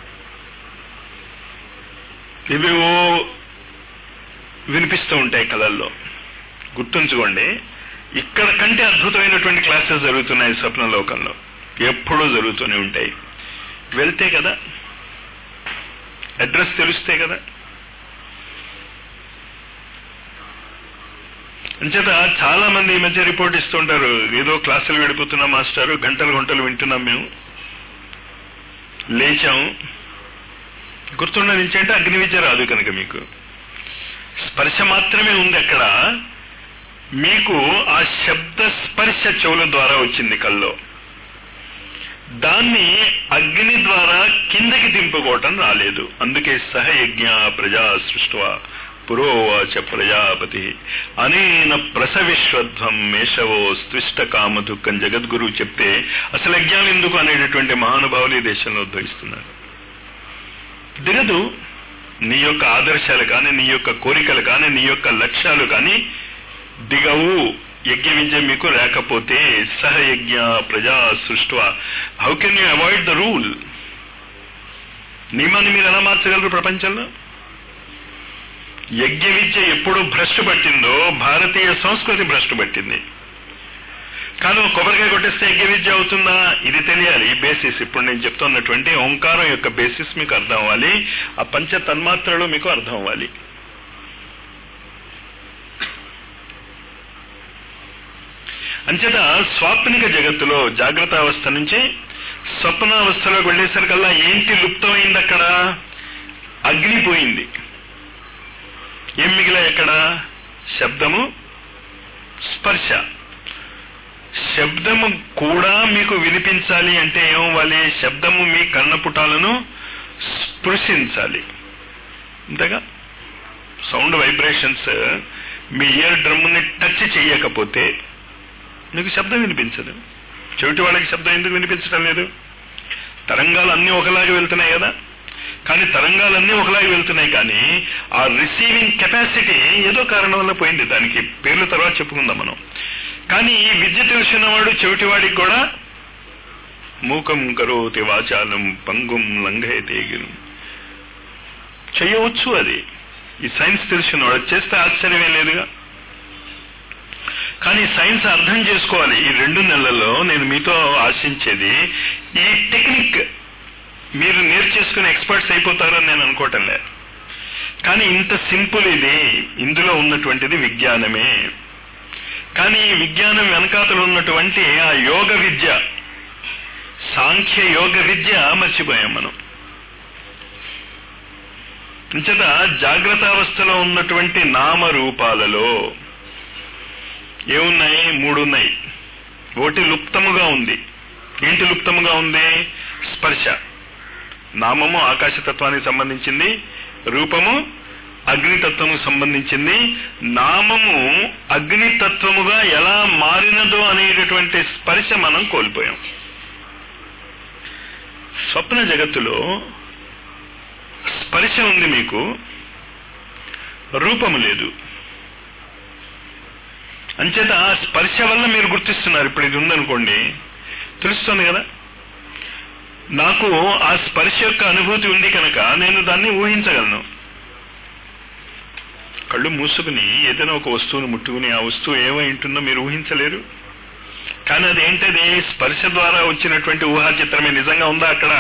ఇవి ఓ వినిపిస్తూ ఉంటాయి కళల్లో గుర్తుంచుకోండి ఇక్కడ కంటే అద్భుతమైనటువంటి క్లాసెస్ జరుగుతున్నాయి స్వప్న లోకంలో ఎప్పుడూ జరుగుతూనే ఉంటాయి వెళ్తే కదా అడ్రస్ తెలిస్తే కదా అంచేత చాలా మంది ఈ మధ్య రిపోర్ట్ ఇస్తుంటారు ఏదో క్లాసులు గడిపోతున్నాం మాస్టారు గంటలు గంటలు వింటున్నాం మేము లేచాం గుర్తుండదు నుంచి అంటే అగ్ని విద్య రాదు కనుక మీకు స్పర్శ మాత్రమే ఉంది అక్కడ మీకు ఆ శబ్ద స్పర్శ చెవుల ద్వారా వచ్చింది కల్లో దాన్ని అగ్ని ద్వారా కిందకి దింపుకోవటం రాలేదు అందుకే సహయజ్ఞ ప్రజా సృష్వా పురోవాచ ప్రజాపతి అనేన ప్రసవిశ్వధ్వం మేషవో స్పృష్ట కామ దుఃఖం జగద్గురు చెప్తే అసలు యజ్ఞాలు ఎందుకు అనేటటువంటి మహానుభావులు ఈ దేశంలో ఉద్భవిస్తున్నారు దిగదు నీ యొక్క ఆదర్శాలు కానీ నీ యొక్క కోరికలు కానీ నీ యొక్క లక్ష్యాలు కానీ దిగవు యజ్ఞ విద్య మీకు లేకపోతే సహయజ్ఞ ప్రజా సృష్వ how can you avoid the rule నియమాన్ని మీరు ఎలా మార్చగలరు ప్రపంచంలో యజ్ఞ విద్య ఎప్పుడు భ్రష్టు పట్టిందో భారతీయ సంస్కృతి భ్రష్టు పట్టింది కానీ కొబ్బరికాయ కొట్టేస్తే యజ్ఞ విద్య అవుతుందా ఇది తెలియాలి ఈ బేసిస్ ఇప్పుడు నేను చెప్తున్నటువంటి ఓంకారం యొక్క బేసిస్ మీకు అర్థం అవ్వాలి ఆ పంచ తన్మాత్రలు మీకు అర్థం అవ్వాలి అంచేత స్వాప్నిక జగత్తులో జాగ్రత్త అవస్థ నుంచి స్వప్నావస్థలోకి వెళ్ళేసరికల్లా ఏంటి లుప్తమైంది అక్కడ అగ్ని పోయింది ఏం మిగిలా ఎక్కడ శబ్దము స్పర్శ శబ్దము కూడా మీకు వినిపించాలి అంటే ఏమవ్వాలి శబ్దము మీ కన్నపుటాలను స్పృశించాలి అంతేగా సౌండ్ వైబ్రేషన్స్ మీ ఇయర్ డ్రమ్ని టచ్ చెయ్యకపోతే మీకు శబ్దం వినిపించదు చెవిటి వాళ్ళకి శబ్దం ఎందుకు వినిపించడం లేదు తరంగాలు అన్నీ ఒకలాగే వెళ్తున్నాయి కదా కానీ తరంగాలన్నీ ఒకలాగే వెళ్తున్నాయి కానీ ఆ రిసీవింగ్ కెపాసిటీ ఏదో కారణం వల్ల పోయింది దానికి పేర్ల తర్వాత చెప్పుకుందాం మనం కానీ ఈ విద్య తెలిసినవాడు చెవిటివాడికి కూడా మూకం కరోతి వాచాలం పంగుం లంఘయతే గిరు చేయవచ్చు అది ఈ సైన్స్ తెలిసినవాడు చేస్తే ఆశ్చర్యమే లేదుగా కానీ సైన్స్ అర్థం చేసుకోవాలి ఈ రెండు నెలల్లో నేను మీతో ఆశించేది ఈ టెక్నిక్ మీరు నేర్చేసుకుని ఎక్స్పర్ట్స్ అయిపోతారని నేను అనుకోవటం లేదు కానీ ఇంత సింపుల్ ఇది ఇందులో ఉన్నటువంటిది విజ్ఞానమే కానీ ఈ విజ్ఞానం వెనకాతలు ఉన్నటువంటి ఆ యోగ విద్య సాంఖ్య యోగ విద్య మర్చిపోయాం మనం అంచేత జాగ్రత్త అవస్థలో ఉన్నటువంటి నామరూపాలలో ఏమున్నాయి మూడు ఉన్నాయి ఒకటి లుప్తముగా ఉంది ఏంటి లుప్తముగా ఉంది స్పర్శ నామము ఆకాశతత్వానికి సంబంధించింది రూపము అగ్నితత్వము సంబంధించింది నామము అగ్నితత్వముగా ఎలా మారినదో అనేటటువంటి స్పర్శ మనం కోల్పోయాం స్వప్న జగత్తులో స్పర్శ ఉంది మీకు రూపము లేదు అంచేత ఆ స్పర్శ వల్ల మీరు గుర్తిస్తున్నారు ఇప్పుడు ఇది ఉందనుకోండి తెలుస్తుంది కదా నాకు ఆ స్పర్శ యొక్క అనుభూతి ఉంది కనుక నేను దాన్ని ఊహించగలను కళ్ళు మూసుకుని ఏదైనా ఒక వస్తువును ముట్టుకుని ఆ వస్తువు ఏమై ఉంటుందో మీరు ఊహించలేరు కానీ అదేంటది స్పర్శ ద్వారా వచ్చినటువంటి ఊహా చిత్రమే నిజంగా ఉందా అక్కడ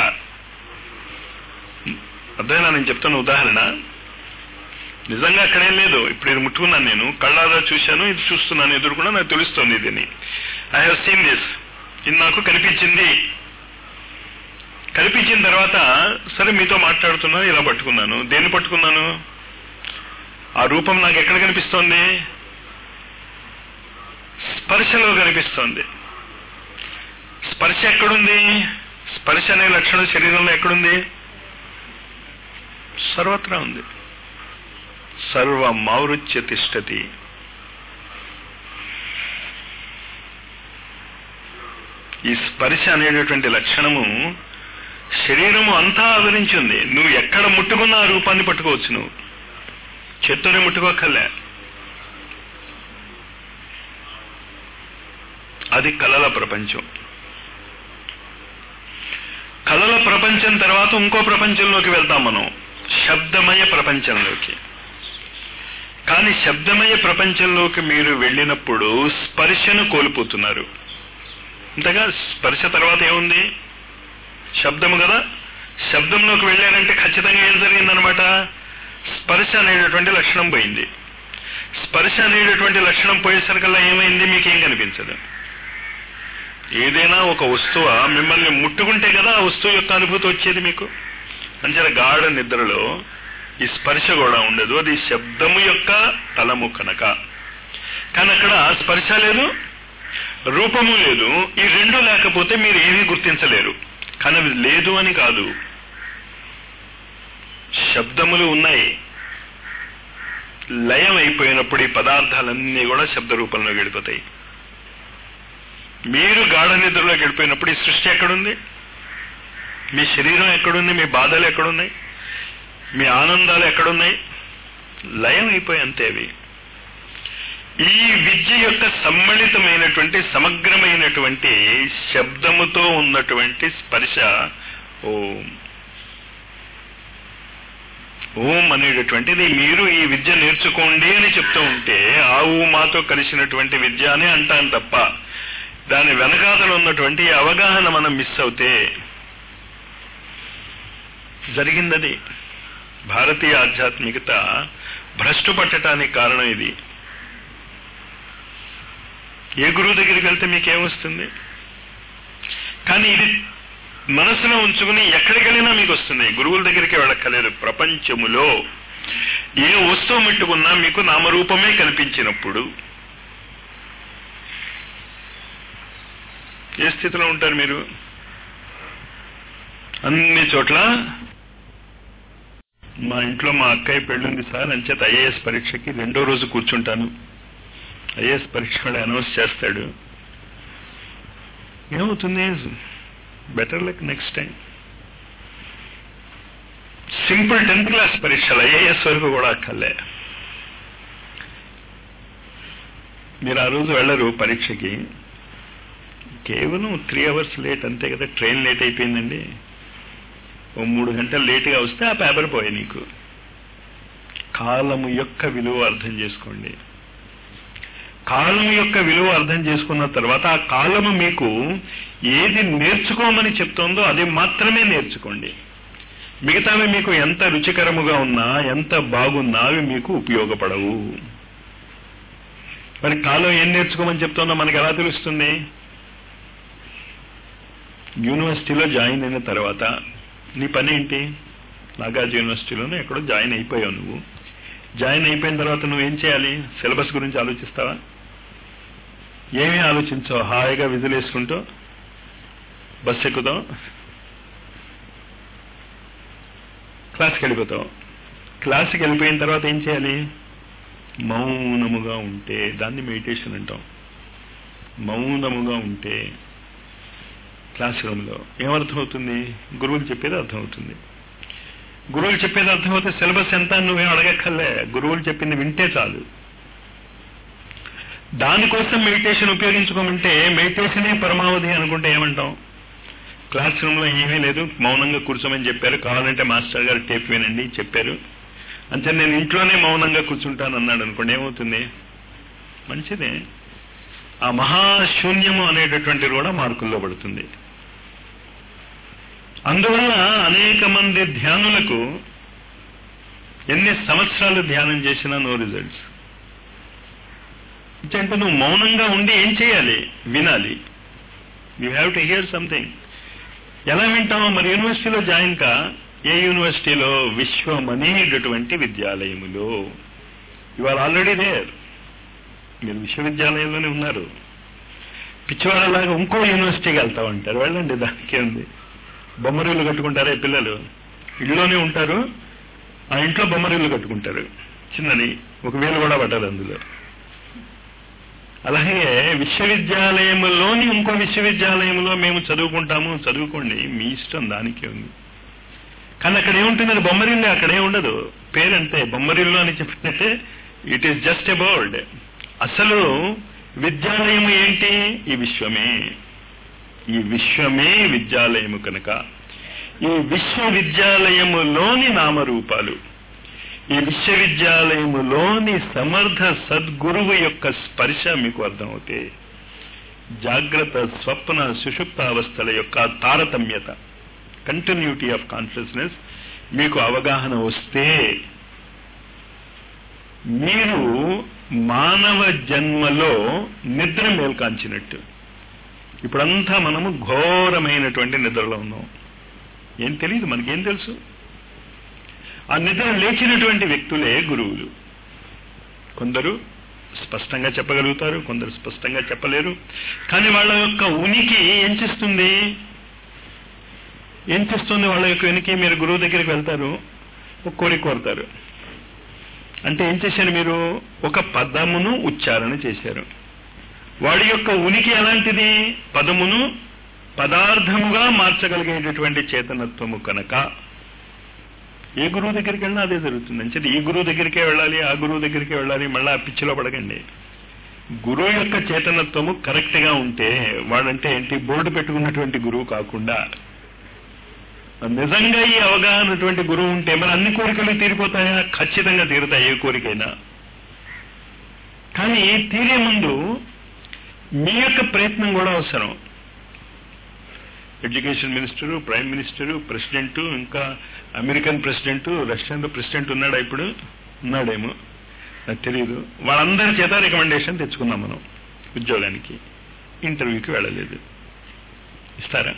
అర్థమైనా నేను చెప్తాను ఉదాహరణ నిజంగా అక్కడేం లేదు ఇప్పుడు ఇది ముట్టుకున్నాను నేను కళ్ళారా చూశాను ఇది చూస్తున్నాను ఎదురుకుండా నాకు తెలుస్తుంది ఇదని ఐ హావ్ సీన్ దిస్ ఇది నాకు కనిపించింది కనిపించిన తర్వాత సరే మీతో మాట్లాడుతున్నాను ఇలా పట్టుకున్నాను దేన్ని పట్టుకున్నాను ఆ రూపం నాకు ఎక్కడ కనిపిస్తోంది స్పర్శలో కనిపిస్తోంది స్పర్శ ఎక్కడుంది స్పర్శ అనే లక్షణం శరీరంలో ఎక్కడుంది సర్వత్రా ఉంది సర్వమావృత్య తిష్టతి ఈ స్పర్శ అనేటటువంటి లక్షణము శరీరము అంతా ఆవరించింది నువ్వు ఎక్కడ ముట్టుకున్నా ఆ రూపాన్ని పట్టుకోవచ్చు నువ్వు చేత్తోనే ముట్టుకోకర్లే అది కలల ప్రపంచం కలల ప్రపంచం తర్వాత ఇంకో ప్రపంచంలోకి వెళ్తాం మనం శబ్దమయ ప్రపంచంలోకి కానీ శబ్దమయ ప్రపంచంలోకి మీరు వెళ్ళినప్పుడు స్పర్శను కోల్పోతున్నారు అంతగా స్పర్శ తర్వాత ఏముంది శబ్దము కదా శబ్దంలోకి వెళ్ళారంటే ఖచ్చితంగా ఏం జరిగిందనమాట స్పర్శ అనేటటువంటి లక్షణం పోయింది స్పర్శ అనేటటువంటి లక్షణం పోయేసరికల్లా ఏమైంది మీకేం కనిపించదు ఏదైనా ఒక వస్తువు మిమ్మల్ని ముట్టుకుంటే కదా ఆ వస్తువు యొక్క అనుభూతి వచ్చేది మీకు అంచేత గాఢ నిద్రలో ఈ స్పర్శ కూడా ఉండదు అది శబ్దము యొక్క తలము కనుక కానీ అక్కడ స్పర్శ లేదు రూపము లేదు ఈ రెండు లేకపోతే మీరు ఏమీ గుర్తించలేరు కానీ అది లేదు అని కాదు శబ్దములు ఉన్నాయి లయం అయిపోయినప్పుడు ఈ పదార్థాలన్నీ కూడా శబ్ద రూపంలో గడిపోతాయి మీరు గాఢ నిద్రలోకి వెళ్ళిపోయినప్పుడు ఈ సృష్టి ఎక్కడుంది మీ శరీరం ఎక్కడుంది మీ బాధలు ఎక్కడున్నాయి మీ ఆనందాలు ఎక్కడున్నాయి లయం అయిపోయి అంతే అవి ఈ విద్య యొక్క సమ్మిళితమైనటువంటి సమగ్రమైనటువంటి శబ్దముతో ఉన్నటువంటి స్పర్శ ఓం ఓం అనేటటువంటిది మీరు ఈ విద్య నేర్చుకోండి అని చెప్తూ ఉంటే ఆ ఊ మాతో కలిసినటువంటి విద్య అని అంటాను తప్ప దాని వెనకాతలు ఉన్నటువంటి ఈ అవగాహన మనం మిస్ అవుతే జరిగిందది భారతీయ ఆధ్యాత్మికత భ్రష్టు పట్టడానికి కారణం ఇది ఏ గురువు దగ్గరికి వెళ్తే మీకేమొస్తుంది కానీ ఇది మనసులో ఉంచుకుని ఎక్కడికి వెళ్ళినా మీకు వస్తుంది గురువుల దగ్గరికి వెళ్ళక్కర్లేదు ప్రపంచములో ఏ వస్తువు ముట్టుకున్నా మీకు నామరూపమే కనిపించినప్పుడు ఏ స్థితిలో ఉంటారు మీరు అన్ని చోట్ల మా ఇంట్లో మా అక్కయ్య పెళ్ళుంది సార్ అంచేత ఐఏఎస్ పరీక్షకి రెండో రోజు కూర్చుంటాను ఐఏఎస్ పరీక్ష వాడు అనౌన్స్ చేస్తాడు ఏమవుతుంది better luck next time simple tenth class పరీక్షలు ఐఏఎస్ వరకు కూడా అక్కర్లే మీరు ఆ రోజు వెళ్ళరు పరీక్షకి కేవలం త్రీ అవర్స్ లేట్ అంతే కదా ట్రైన్ లేట్ అయిపోయిందండి ఓ మూడు గంటలు లేటుగా వస్తే ఆ పేపర్ పోయి నీకు కాలము యొక్క విలువ అర్థం చేసుకోండి కాలం యొక్క విలువ అర్థం చేసుకున్న తర్వాత ఆ కాలము మీకు ఏది నేర్చుకోమని చెప్తోందో అది మాత్రమే నేర్చుకోండి మిగతావి మీకు ఎంత రుచికరముగా ఉన్నా ఎంత బాగున్నా అవి మీకు ఉపయోగపడవు మరి కాలం ఏం నేర్చుకోమని చెప్తోందో మనకి ఎలా తెలుస్తుంది యూనివర్సిటీలో జాయిన్ అయిన తర్వాత నీ పని ఏంటి నాగార్జున యూనివర్సిటీలోనే ఎక్కడో జాయిన్ అయిపోయావు నువ్వు జాయిన్ అయిపోయిన తర్వాత నువ్వేం చేయాలి సిలబస్ గురించి ఆలోచిస్తావా ఏమీ ఆలోచించవు హాయిగా విధులేసుకుంటూ బస్ ఎక్కుతాం క్లాస్కి వెళ్ళిపోతాం క్లాస్కి వెళ్ళిపోయిన తర్వాత ఏం చేయాలి మౌనముగా ఉంటే దాన్ని మెడిటేషన్ అంటాం మౌనముగా ఉంటే క్లాస్ రూమ్లో ఏమర్థమవుతుంది గురువులు చెప్పేది అర్థమవుతుంది గురువులు చెప్పేది అర్థమవుతే సిలబస్ ఎంత నువ్వేం అడగక్కర్లే గురువులు చెప్పింది వింటే చాలు దానికోసం మెడిటేషన్ ఉపయోగించుకోమంటే మెడిటేషనే పరమావధి అనుకుంటే ఏమంటాం క్లాస్ రూమ్లో ఏమీ లేదు మౌనంగా కూర్చోమని చెప్పారు కావాలంటే మాస్టర్ గారు టేప్ వినండి చెప్పారు అంటే నేను ఇంట్లోనే మౌనంగా కూర్చుంటాను అన్నాడు అనుకోండి ఏమవుతుంది మంచిదే ఆ మహాశూన్యము అనేటటువంటిది కూడా మార్కుల్లో పడుతుంది అందువల్ల అనేక మంది ధ్యానులకు ఎన్ని సంవత్సరాలు ధ్యానం చేసినా నో రిజల్ట్స్ అంటే నువ్వు మౌనంగా ఉండి ఏం చేయాలి వినాలి you have to hear something ఎలా వింటావు మరి యూనివర్సిటీలో జాయిన్ కా ఏ యూనివర్సిటీలో విశ్వం అనేటటువంటి విద్యాలయములో యు ఆర్ ఆల్రెడీ దేర్ మీరు విశ్వవిద్యాలయంలోనే ఉన్నారు పిచ్చివాళ్ళలాగా ఇంకో యూనివర్సిటీకి వెళ్తా ఉంటారు వెళ్ళండి దానికే ఉంది బొమ్మరీలు కట్టుకుంటారే పిల్లలు ఇల్లులోనే ఉంటారు ఆ ఇంట్లో బొమ్మరీలు కట్టుకుంటారు చిన్నది ఒక వేలు కూడా పట్టదు అందులో అలాగే విశ్వవిద్యాలయంలోని ఇంకో విశ్వవిద్యాలయంలో మేము చదువుకుంటాము చదువుకోండి మీ ఇష్టం దానికే ఉంది కానీ అక్కడ ఏముంటుంది అది బొమ్మరిల్లు అక్కడే ఉండదు పేరంతే బొమ్మరిల్లు అని చెప్పినట్టే it is just a board అసలు విద్యాలయము ఏంటి ఈ విశ్వమే ఈ విశ్వమే విద్యాలయము కనుక ఈ విశ్వవిద్యాలయములోని నామరూపాలు ఈ విశ్వవిద్యాలయములోని సమర్థ సద్గురువు యొక్క స్పర్శ మీకు అర్థమవుతే జాగ్రత్త స్వప్న సుషుప్త అవస్థల యొక్క తారతమ్యత కంటిన్యూటీ ఆఫ్ కాన్షియస్నెస్ మీకు అవగాహన వస్తే మీరు మానవ జన్మలో నిద్ర మేల్కాంచినట్టు ఇప్పుడంతా మనము ఘోరమైనటువంటి నిద్రలో ఉన్నాం ఏం తెలియదు మనకేం తెలుసు ఆ నిద్ర లేచినటువంటి వ్యక్తులే గురువులు కొందరు స్పష్టంగా చెప్పగలుగుతారు కొందరు స్పష్టంగా చెప్పలేరు కానీ వాళ్ళ యొక్క ఉనికి ఏం చేస్తుంది ఏం చేస్తుంది వాళ్ళ యొక్క ఉనికి మీరు గురువు దగ్గరికి వెళ్తారు ఒక కోరిక కోరతారు అంటే ఏం చేశారు మీరు ఒక పదమును ఉచ్చారణ చేశారు వాడి యొక్క ఉనికి ఎలాంటిది పదమును పదార్థముగా మార్చగలిగేటటువంటి చేతనత్వము కనుక ఏ గురువు దగ్గరికి వెళ్ళినా అదే జరుగుతుంది అంటే ఈ గురువు దగ్గరికే వెళ్ళాలి ఆ గురువు దగ్గరికే వెళ్ళాలి మళ్ళీ ఆ పిచ్చిలో పడకండి గురువు యొక్క చేతనత్వము కరెక్ట్ గా ఉంటే వాడంటే ఏంటి బోర్డు పెట్టుకున్నటువంటి గురువు కాకుండా నిజంగా ఈ అవగాహనటువంటి గురువు ఉంటే మరి అన్ని కోరికలు తీరిపోతాయా ఖచ్చితంగా తీరుతాయి ఏ కోరికైనా కానీ తీరే ముందు మీ యొక్క ప్రయత్నం కూడా అవసరం education minister prime minister president ఇంకా అమెరికన్ ప్రెసిడెంట్ రష్యన్ ప్రెసిడెంట్ ఉన్నాడా ఇప్పుడు ఉన్నాడేమో నాకు తెలియదు వాళ్ళందరి చేత రికమెండేషన్ తెచ్చుకున్నాం మనం ఉద్యోగానికి ఇంటర్వ్యూకి వెళ్ళలేదు ఇస్తారా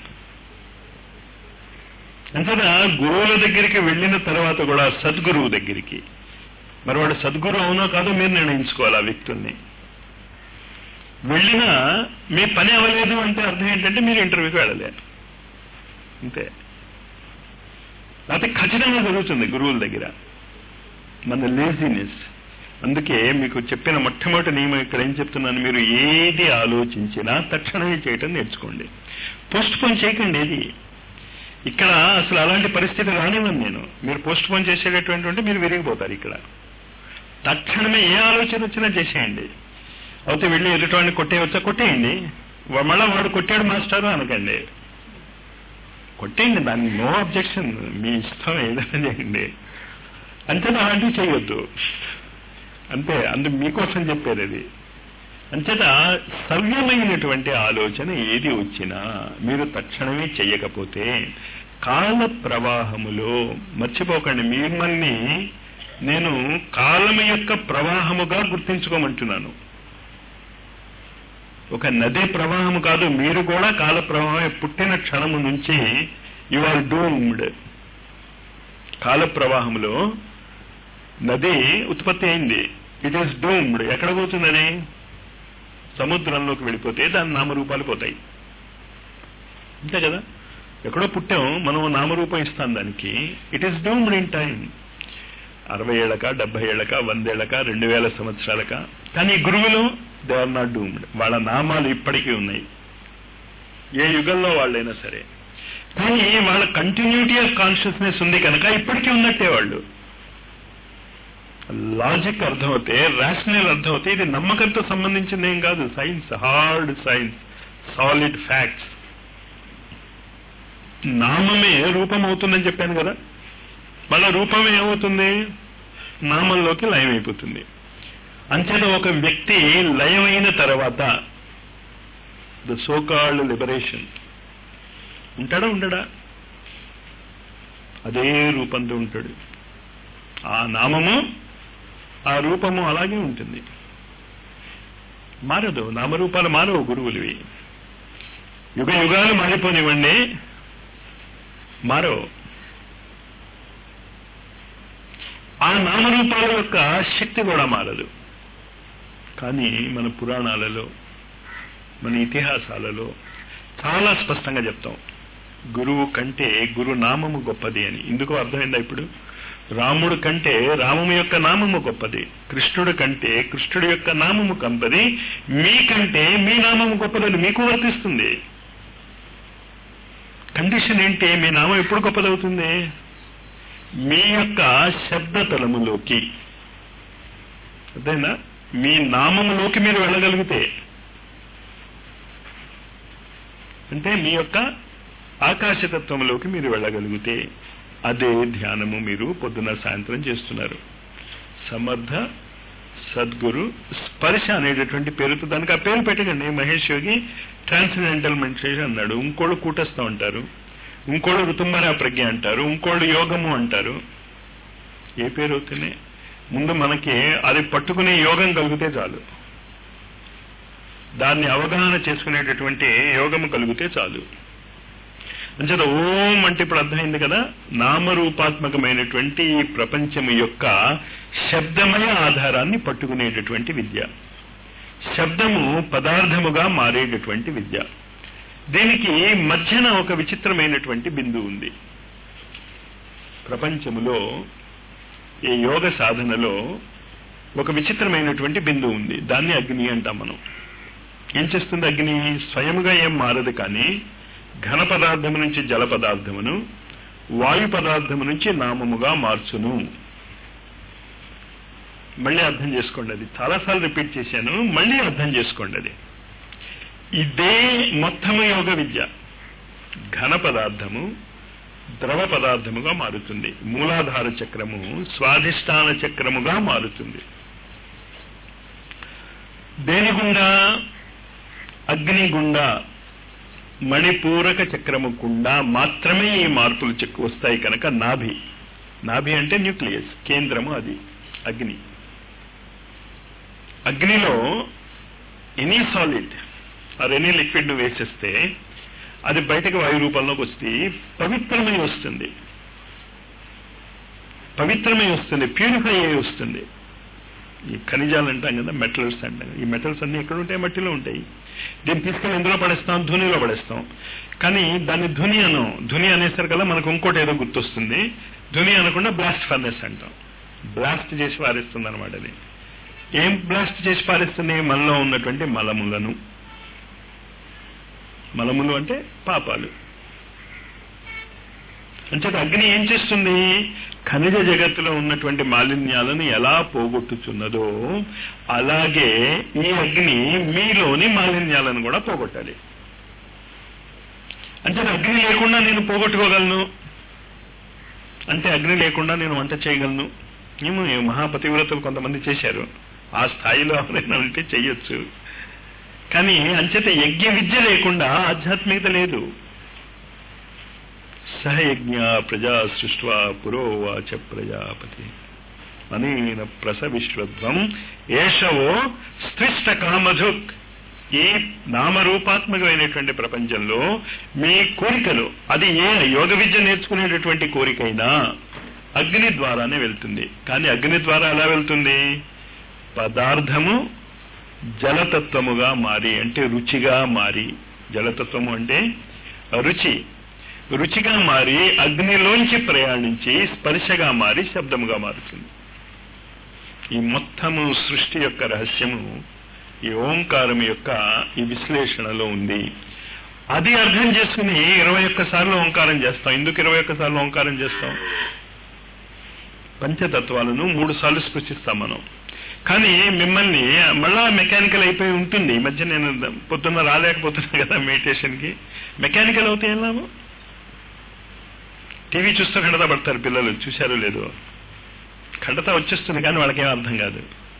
అంతేనా గురువుల దగ్గరికి వెళ్ళిన తర్వాత కూడా సద్గురువు దగ్గరికి మరి వాడు సద్గురు అవునో కాదో మీరు నిర్ణయించుకోవాలి ఆ వ్యక్తుల్ని వెళ్ళినా మీ పని అవ్వలేదు అంటే అర్థం ఏంటంటే మీరు ఇంటర్వ్యూకి వెళ్ళలేరు అంతే లేకపోతే ఖచ్చితంగా జరుగుతుంది గురువుల దగ్గర మన లేజినెస్ అందుకే మీకు చెప్పిన మొట్టమొదటి నియమం ఇక్కడ ఏం చెప్తున్నాను మీరు ఏది ఆలోచించినా తక్షణమే చేయటం నేర్చుకోండి పోస్ట్ పోన్ చేయకండి ఏది ఇక్కడ అసలు అలాంటి పరిస్థితి రానివ్వను నేను మీరు పోస్ట్ పోన్ చేసేటటువంటి మీరు విరిగిపోతారు ఇక్కడ తక్షణమే ఏ ఆలోచన వచ్చినా చేసేయండి అయితే వెళ్ళి ఎదుటివాడిని కొట్టేయవచ్చా కొట్టేయండి వా- మళ్ళా వాడు కొట్టాడు మాస్టారు అనకండి కొట్టేయండి దానికి నో అబ్జెక్షన్ మీ ఇష్టం ఏదైనా చేయండి అంతేనా అలాంటివి చేయొద్దు అంతే అందు మీకోసం చెప్పేది అది అంచేత సవ్యమైనటువంటి ఆలోచన ఏది వచ్చినా మీరు తక్షణమే చెయ్యకపోతే కాల ప్రవాహములో మర్చిపోకండి మిమ్మల్ని నేను కాలము యొక్క ప్రవాహముగా గుర్తించుకోమంటున్నాను ఒక నది ప్రవాహం కాదు మీరు కూడా కాల ప్రవాహం పుట్టిన క్షణము నుంచి యు ఆర్ డూమ్డ్ కాల ప్రవాహంలో నది ఉత్పత్తి అయింది ఇట్ ఈస్ డూమ్డ్ ఎక్కడ పోతుంది అది సముద్రంలోకి వెళ్ళిపోతే దాని నామరూపాలు పోతాయి అంతే కదా ఎక్కడో పుట్టాం మనం నామరూపం ఇస్తాం దానికి it is doomed in time అరవై ఏళ్ళక డెబ్బై ఏళ్ళక వందేళ్ళక రెండు వేల సంవత్సరాలక కానీ ఈ గురువులు దే ఆర్ నాట్ డూమ్డ్ వాళ్ళ నామాలు ఇప్పటికీ ఉన్నాయి ఏ యుగంలో వాళ్ళైనా సరే కానీ వాళ్ళ కంటిన్యూటీ ఆఫ్ కాన్షియస్నెస్ ఉంది కనుక ఇప్పటికీ ఉన్నట్టే వాళ్ళు లాజిక్ అర్థమవుతే రేషనల్ అర్థమవుతే ఇది నమ్మకంతో సంబంధించింది ఏం కాదు science hard science solid facts నామమే రూపం అవుతుందని చెప్పాను కదా మళ్ళా రూపం ఏమవుతుంది నామంలోకి లయం అయిపోతుంది అంచేత ఒక వ్యక్తి లయమైన తర్వాత ద సోకాల్డ్ లిబరేషన్ ఉంటాడా ఉండడా అదే రూపంతో ఉంటాడు ఆ నామము ఆ రూపము అలాగే ఉంటుంది మారదు నామరూపాలు మారవు గురువులవి యుగ యుగాలు మారిపోనివ్వండి మారవు ఆ నామరూపాల యొక్క శక్తి కూడా మారదు కానీ మన పురాణాలలో మన ఇతిహాసాలలో చాలా స్పష్టంగా చెప్తాం గురువు కంటే గురు నామము గొప్పది అని ఇందుకు అర్థమైందా ఇప్పుడు రాముడు కంటే రామము యొక్క నామము గొప్పది కృష్ణుడు కంటే కృష్ణుడి యొక్క నామము గొప్పది మీకంటే మీ నామము గొప్పదని మీకు వర్తిస్తుంది కండిషన్ ఏంటి మీ నామం ఎప్పుడు గొప్పదవుతుంది మీ యొక్క శబ్ద తలములోకి అదేనా మీ నామములోకి మీరు వెళ్ళగలిగితే అంటే మీ యొక్క ఆకాశతత్వంలోకి మీరు వెళ్ళగలిగితే అదే ధ్యానము మీరు పొద్దున సాయంత్రం చేస్తున్నారు సమర్థ సద్గురు స్పర్శ అనేటటువంటి పేరుతో దానికి ఆ పేరు పెట్టకండి మహేష్ యోగి ట్రాన్సెండెంటల్ మెడిటేషన్ అన్నాడు ఇంకోళ్ళు కూటస్థం అంటారు ఇంకోళ్ళు ఋతుంబర ప్రజ్ఞ అంటారు ఇంకోళ్ళు యోగము అంటారు ఏ పేరు అవుతున్నాయి ముందు మనకి అది పట్టుకునే యోగం కలిగితే చాలు దాన్ని అవగాహన చేసుకునేటటువంటి యోగము కలిగితే చాలు అంచేత ఓం అంటే ఇప్పుడు అర్థమైంది కదా నామరూపాత్మకమైనటువంటి ఈ ప్రపంచము యొక్క శబ్దమయ ఆధారాన్ని పట్టుకునేటటువంటి విద్య శబ్దము పదార్థముగా మారేటటువంటి విద్య దీనికి మధ్యన ఒక విచిత్రమైనటువంటి బిందువు ఉంది ప్రపంచములో ఈ యోగ సాధనలో ఒక విచిత్రమైనటువంటి బిందువు ఉంది దాన్ని అగ్ని అంటాం మనం ఏం చేస్తుంది అగ్ని స్వయముగా ఏం మారదు కానీ ఘన పదార్థము నుంచి జల పదార్థమును వాయు పదార్థము నుంచి నామముగా మార్చును మళ్ళీ అర్థం చేసుకోండి అది చాలాసార్లు రిపీట్ చేశాను మళ్ళీ అర్థం చేసుకోండి అది ఇదే మొత్తము యోగ విద్య ఘన పదార్థము ద్రవ పదార్థముగా మారుతుంది మూలాధార చక్రము స్వాధిష్టాన చక్రముగా మారుతుంది దేని గుండా అగ్ని గుండా మణిపూరక చక్రము గుండా మాత్రమే ఈ మార్పులు చెక్కు వస్తాయి కనుక నాభి నాభి అంటే న్యూక్లియస్ కేంద్రము అది అగ్ని అగ్నిలో any solid or any liquid వేసేస్తే అది బయటకు వాయు రూపంలోకి వస్తే పవిత్రమై వస్తుంది పవిత్రమై వస్తుంది ప్యూరిఫై అయి వస్తుంది ఈ ఖనిజాలు అంటాం కదా మెటల్స్ అంటాం ఈ మెటల్స్ అన్ని ఎక్కడ ఉంటాయి మట్టిలో ఉంటాయి దీన్ని తీసుకెళ్ళి ఎందులో పడేస్తాం ధునిలో పడేస్తాం కానీ దాన్ని ధుని అను ధుని అనేసరి కదా మనకు ఇంకోటి ఏదో గుర్తొస్తుంది ధుని అనకుండా బ్లాస్ట్ ఫర్నెస్ అంటాం బ్లాస్ట్ చేసి పారేస్తుంది అనమాట అది ఏం బ్లాస్ట్ చేసి పారేస్తుంది మనలో ఉన్నటువంటి మలములను మలములు అంటే పాపాలు అంటే అగ్ని ఏం చేస్తుంది ఖనిజ జగత్తులో ఉన్నటువంటి మాలిన్యాలను ఎలా పోగొట్టుచున్నదో అలాగే ఈ అగ్ని మీలోని మాలిన్యాలను కూడా పోగొట్టాలి అంటే అగ్ని లేకుండా నేను పోగొట్టుకోగలను అంటే అగ్ని లేకుండా నేను వంట చేయగలను ఏమో ఈ మహాపతివ్రతలు కొంతమంది చేశారు ఆ స్థాయిలో ఎవరైనా ఉంటే చెయ్యొచ్చు కానీ అంచేత యజ్ఞ విద్య లేకుండా ఆధ్యాత్మికత లేదు సహయజ్ఞ ప్రజా సృష్వా పురోవాచ ప్రజాపతి అనేన ప్రసవిశ్వత్వం ఏషవో స్త్రిష్ట కామధుక్ ఈ నామరూపాత్మకమైనటువంటి ప్రపంచంలో మీ కోరికలు అది ఏ యోగ విద్య నేర్చుకునేటటువంటి కోరికైనా అగ్ని ద్వారానే వెళ్తుంది కానీ అగ్ని ద్వారా ఎలా వెళ్తుంది పదార్థము జలతత్వముగా మారి అంటే రుచిగా మారి జలతత్వము అంటే రుచి రుచిగా మారి అగ్నిలోంచి ప్రయాణించి స్పర్శగా మారి శబ్దముగా మారుతుంది ఈ మొత్తము సృష్టి యొక్క రహస్యము ఈ ఓంకారం యొక్క ఈ విశ్లేషణలో ఉంది అది అర్థం చేసుకుని ఇరవై ఒక్క సార్లు ఓంకారం చేస్తాం ఎందుకు ఇరవై ఒక్క సార్లు ఓంకారం చేస్తాం పంచతత్వాలను మూడు సార్లు స్పృశిస్తాం మనం కానీ మిమ్మల్ని మళ్ళా మెకానికల్ అయిపోయి ఉంటుంది ఈ మధ్య నేను పొద్దున్న రాలేకపోతున్నా కదా మెడిటేషన్కి మెకానికల్ అవుతే ఏం లాభం టీవీ చూస్తూ ఖండత పడతారు పిల్లలు చూశారో లేదో ఖండత వచ్చేస్తుంది కానీ వాళ్ళకేం అర్థం కాదు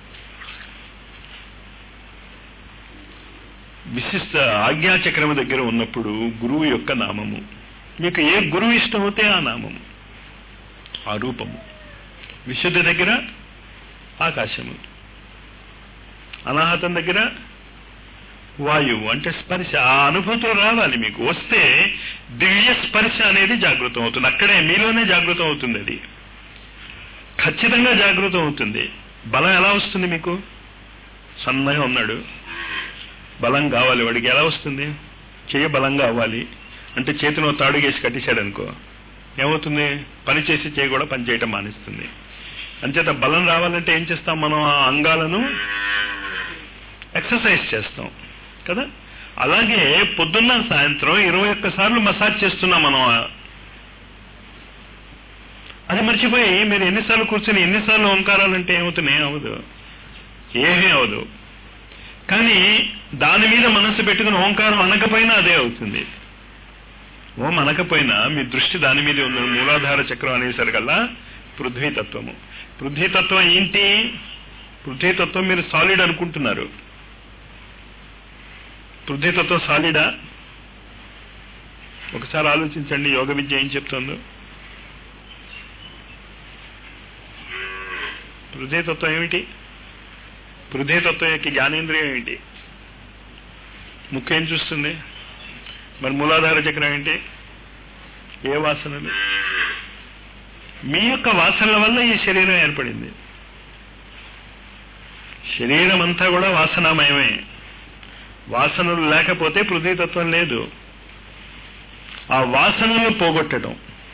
విశిష్ట ఆజ్ఞాచక్రము దగ్గర ఉన్నప్పుడు గురువు యొక్క నామము మీకు ఏ గురువు ఇష్టమైతే ఆ నామము ఆ రూపము విశుద్ధ దగ్గర ఆకాశము అనాహతం దగ్గర వాయువు అంటే స్పర్శ ఆ అనుభూతులు రావాలి మీకు వస్తే దివ్య స్పర్శ అనేది జాగృతం అవుతుంది అక్కడే మీలోనే జాగృతం అవుతుంది అది ఖచ్చితంగా జాగృతం అవుతుంది బలం ఎలా వస్తుంది మీకు సన్నగా ఉన్నాడు బలం కావాలి వాడికి ఎలా వస్తుంది చెయ్యి బలంగా అవ్వాలి అంటే చేతిలో తాడుగేసి కట్టేశాడు అనుకో ఏమవుతుంది పని చేసి చేయి కూడా పని చేయటం మానేస్తుంది అంచేత బలం రావాలంటే ఏం చేస్తాం మనం ఆ అంగాలను ఎక్సర్సైజ్ చేస్తాం కదా అలాగే పొద్దున్న సాయంత్రం ఇరవై ఒక్క సార్లు మసాజ్ చేస్తున్నాం మనం అది మర్చిపోయి మీరు ఎన్నిసార్లు కూర్చొని ఎన్నిసార్లు ఓంకారాలంటే ఏమవుతున్నాయి అవదు ఏమీ అవదు కానీ దాని మీద మనస్సు పెట్టుకుని ఓంకారం అనకపోయినా అదే అవుతుంది ఓం అనకపోయినా మీ దృష్టి దాని మీద ఉంది మూలాధార చక్రం అనేసరికల్లా పృథ్వీతత్వము పృథ్వీతత్వం ఏంటి పృథ్వీతత్వం మీరు సాలిడ్ అనుకుంటున్నారు పృథ్వీతత్వం సాలిడా ఒకసారి ఆలోచించండి యోగ విద్య ఏం చెప్తుందో హృదయతత్వం ఏమిటి హృదయతత్వం యొక్క జ్ఞానేంద్రియం ఏంటి ముక్కు ఏం చూస్తుంది మరి మూలాధార చక్రం ఏంటి ఏ వాసనలు మీ యొక్క వాసనల వల్ల ఈ శరీరం ఏర్పడింది శరీరం అంతా కూడా వాసనామయమే వాసనలు లేకపోతే పృథ్వీతత్వం లేదు ఆ వాసనలు పోగొట్టడం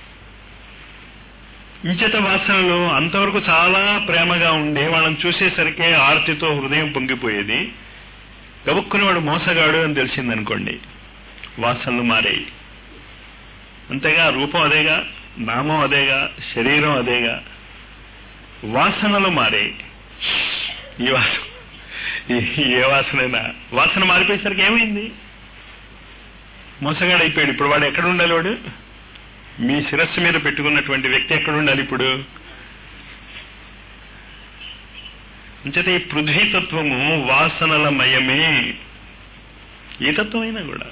ఇంచట వాసనలు అంతవరకు చాలా ప్రేమగా ఉండి వాళ్ళని చూసేసరికి ఆర్తితో హృదయం పొంగిపోయేది గబుక్కుని వాడు మోసగాడు అని తెలిసిందనుకోండి వాసనలు మారాయి అంతేగా రూపం అదేగా నామం అదేగా శరీరం అదేగా వాసనలు మారాయి ఈ వాసన ఈ- ఏ వాసనైనా వాసన మారిపోయేసరికి ఏమైంది మోసగాడు అయిపోయాడు ఇప్పుడు వాడు ఎక్కడ ఉండాలి వాడు మీ శిరస్సు మీద పెట్టుకున్నటువంటి వ్యక్తి ఎక్కడ ఉండాలి ఇప్పుడు అంచేత ఈ పృథ్వీతత్వము వాసనల మయమే ఏ తత్వమైనా కూడా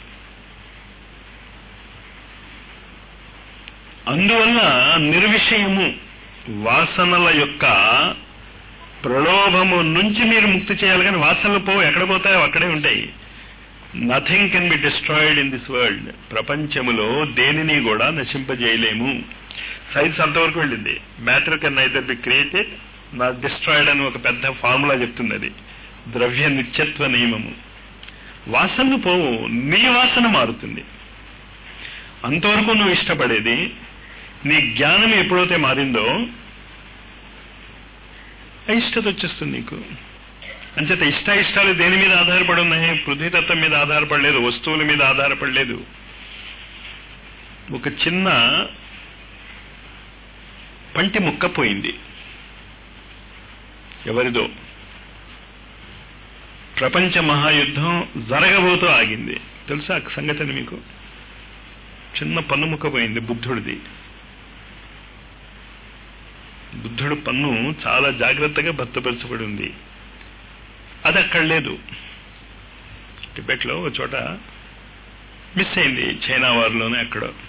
అందువల్ల నిర్విషయము వాసనల యొక్క ప్రలోభము నుంచి మీరు ముక్తి చేయాలి కానీ వాసనలు పోవు ఎక్కడ పోతాయో అక్కడే ఉంటాయి nothing can be destroyed in this world ప్రపంచములో దేనిని కూడా నశింపజేయలేము సైన్స్ అంతవరకు వెళ్ళింది matter can neither be created not destroyed అని ఒక పెద్ద ఫార్ములా చెప్తుంది అది ద్రవ్య నిత్యత్వ నియమము వాసనలు పోవు నీ వాసన మారుతుంది అంతవరకు నువ్వు ఇష్టపడేది నీ జ్ఞానం ఎప్పుడైతే మారిందో అయిష్టత వచ్చేస్తుంది నీకు అంచేత ఇష్ట ఇష్టాలు దేని మీద ఆధారపడి ఉన్నాయి పృథ్వీతత్వం మీద ఆధారపడలేదు వస్తువుల మీద ఆధారపడలేదు ఒక చిన్న పంటి ముక్క పోయింది ఎవరిదో ప్రపంచ మహాయుద్ధం జరగబోతూ ఆగింది తెలుసా ఆ సంగతిని మీకు చిన్న పన్ను ముక్క పోయింది బుద్ధుడిది బుద్ధుడు పన్ను చాలా జాగ్రత్తగా భద్రపరచబడి ఉంది అది అక్కడ లేదు టిబెట్లో ఒక చోట మిస్ అయింది చైనా వారిలోనే ఎక్కడో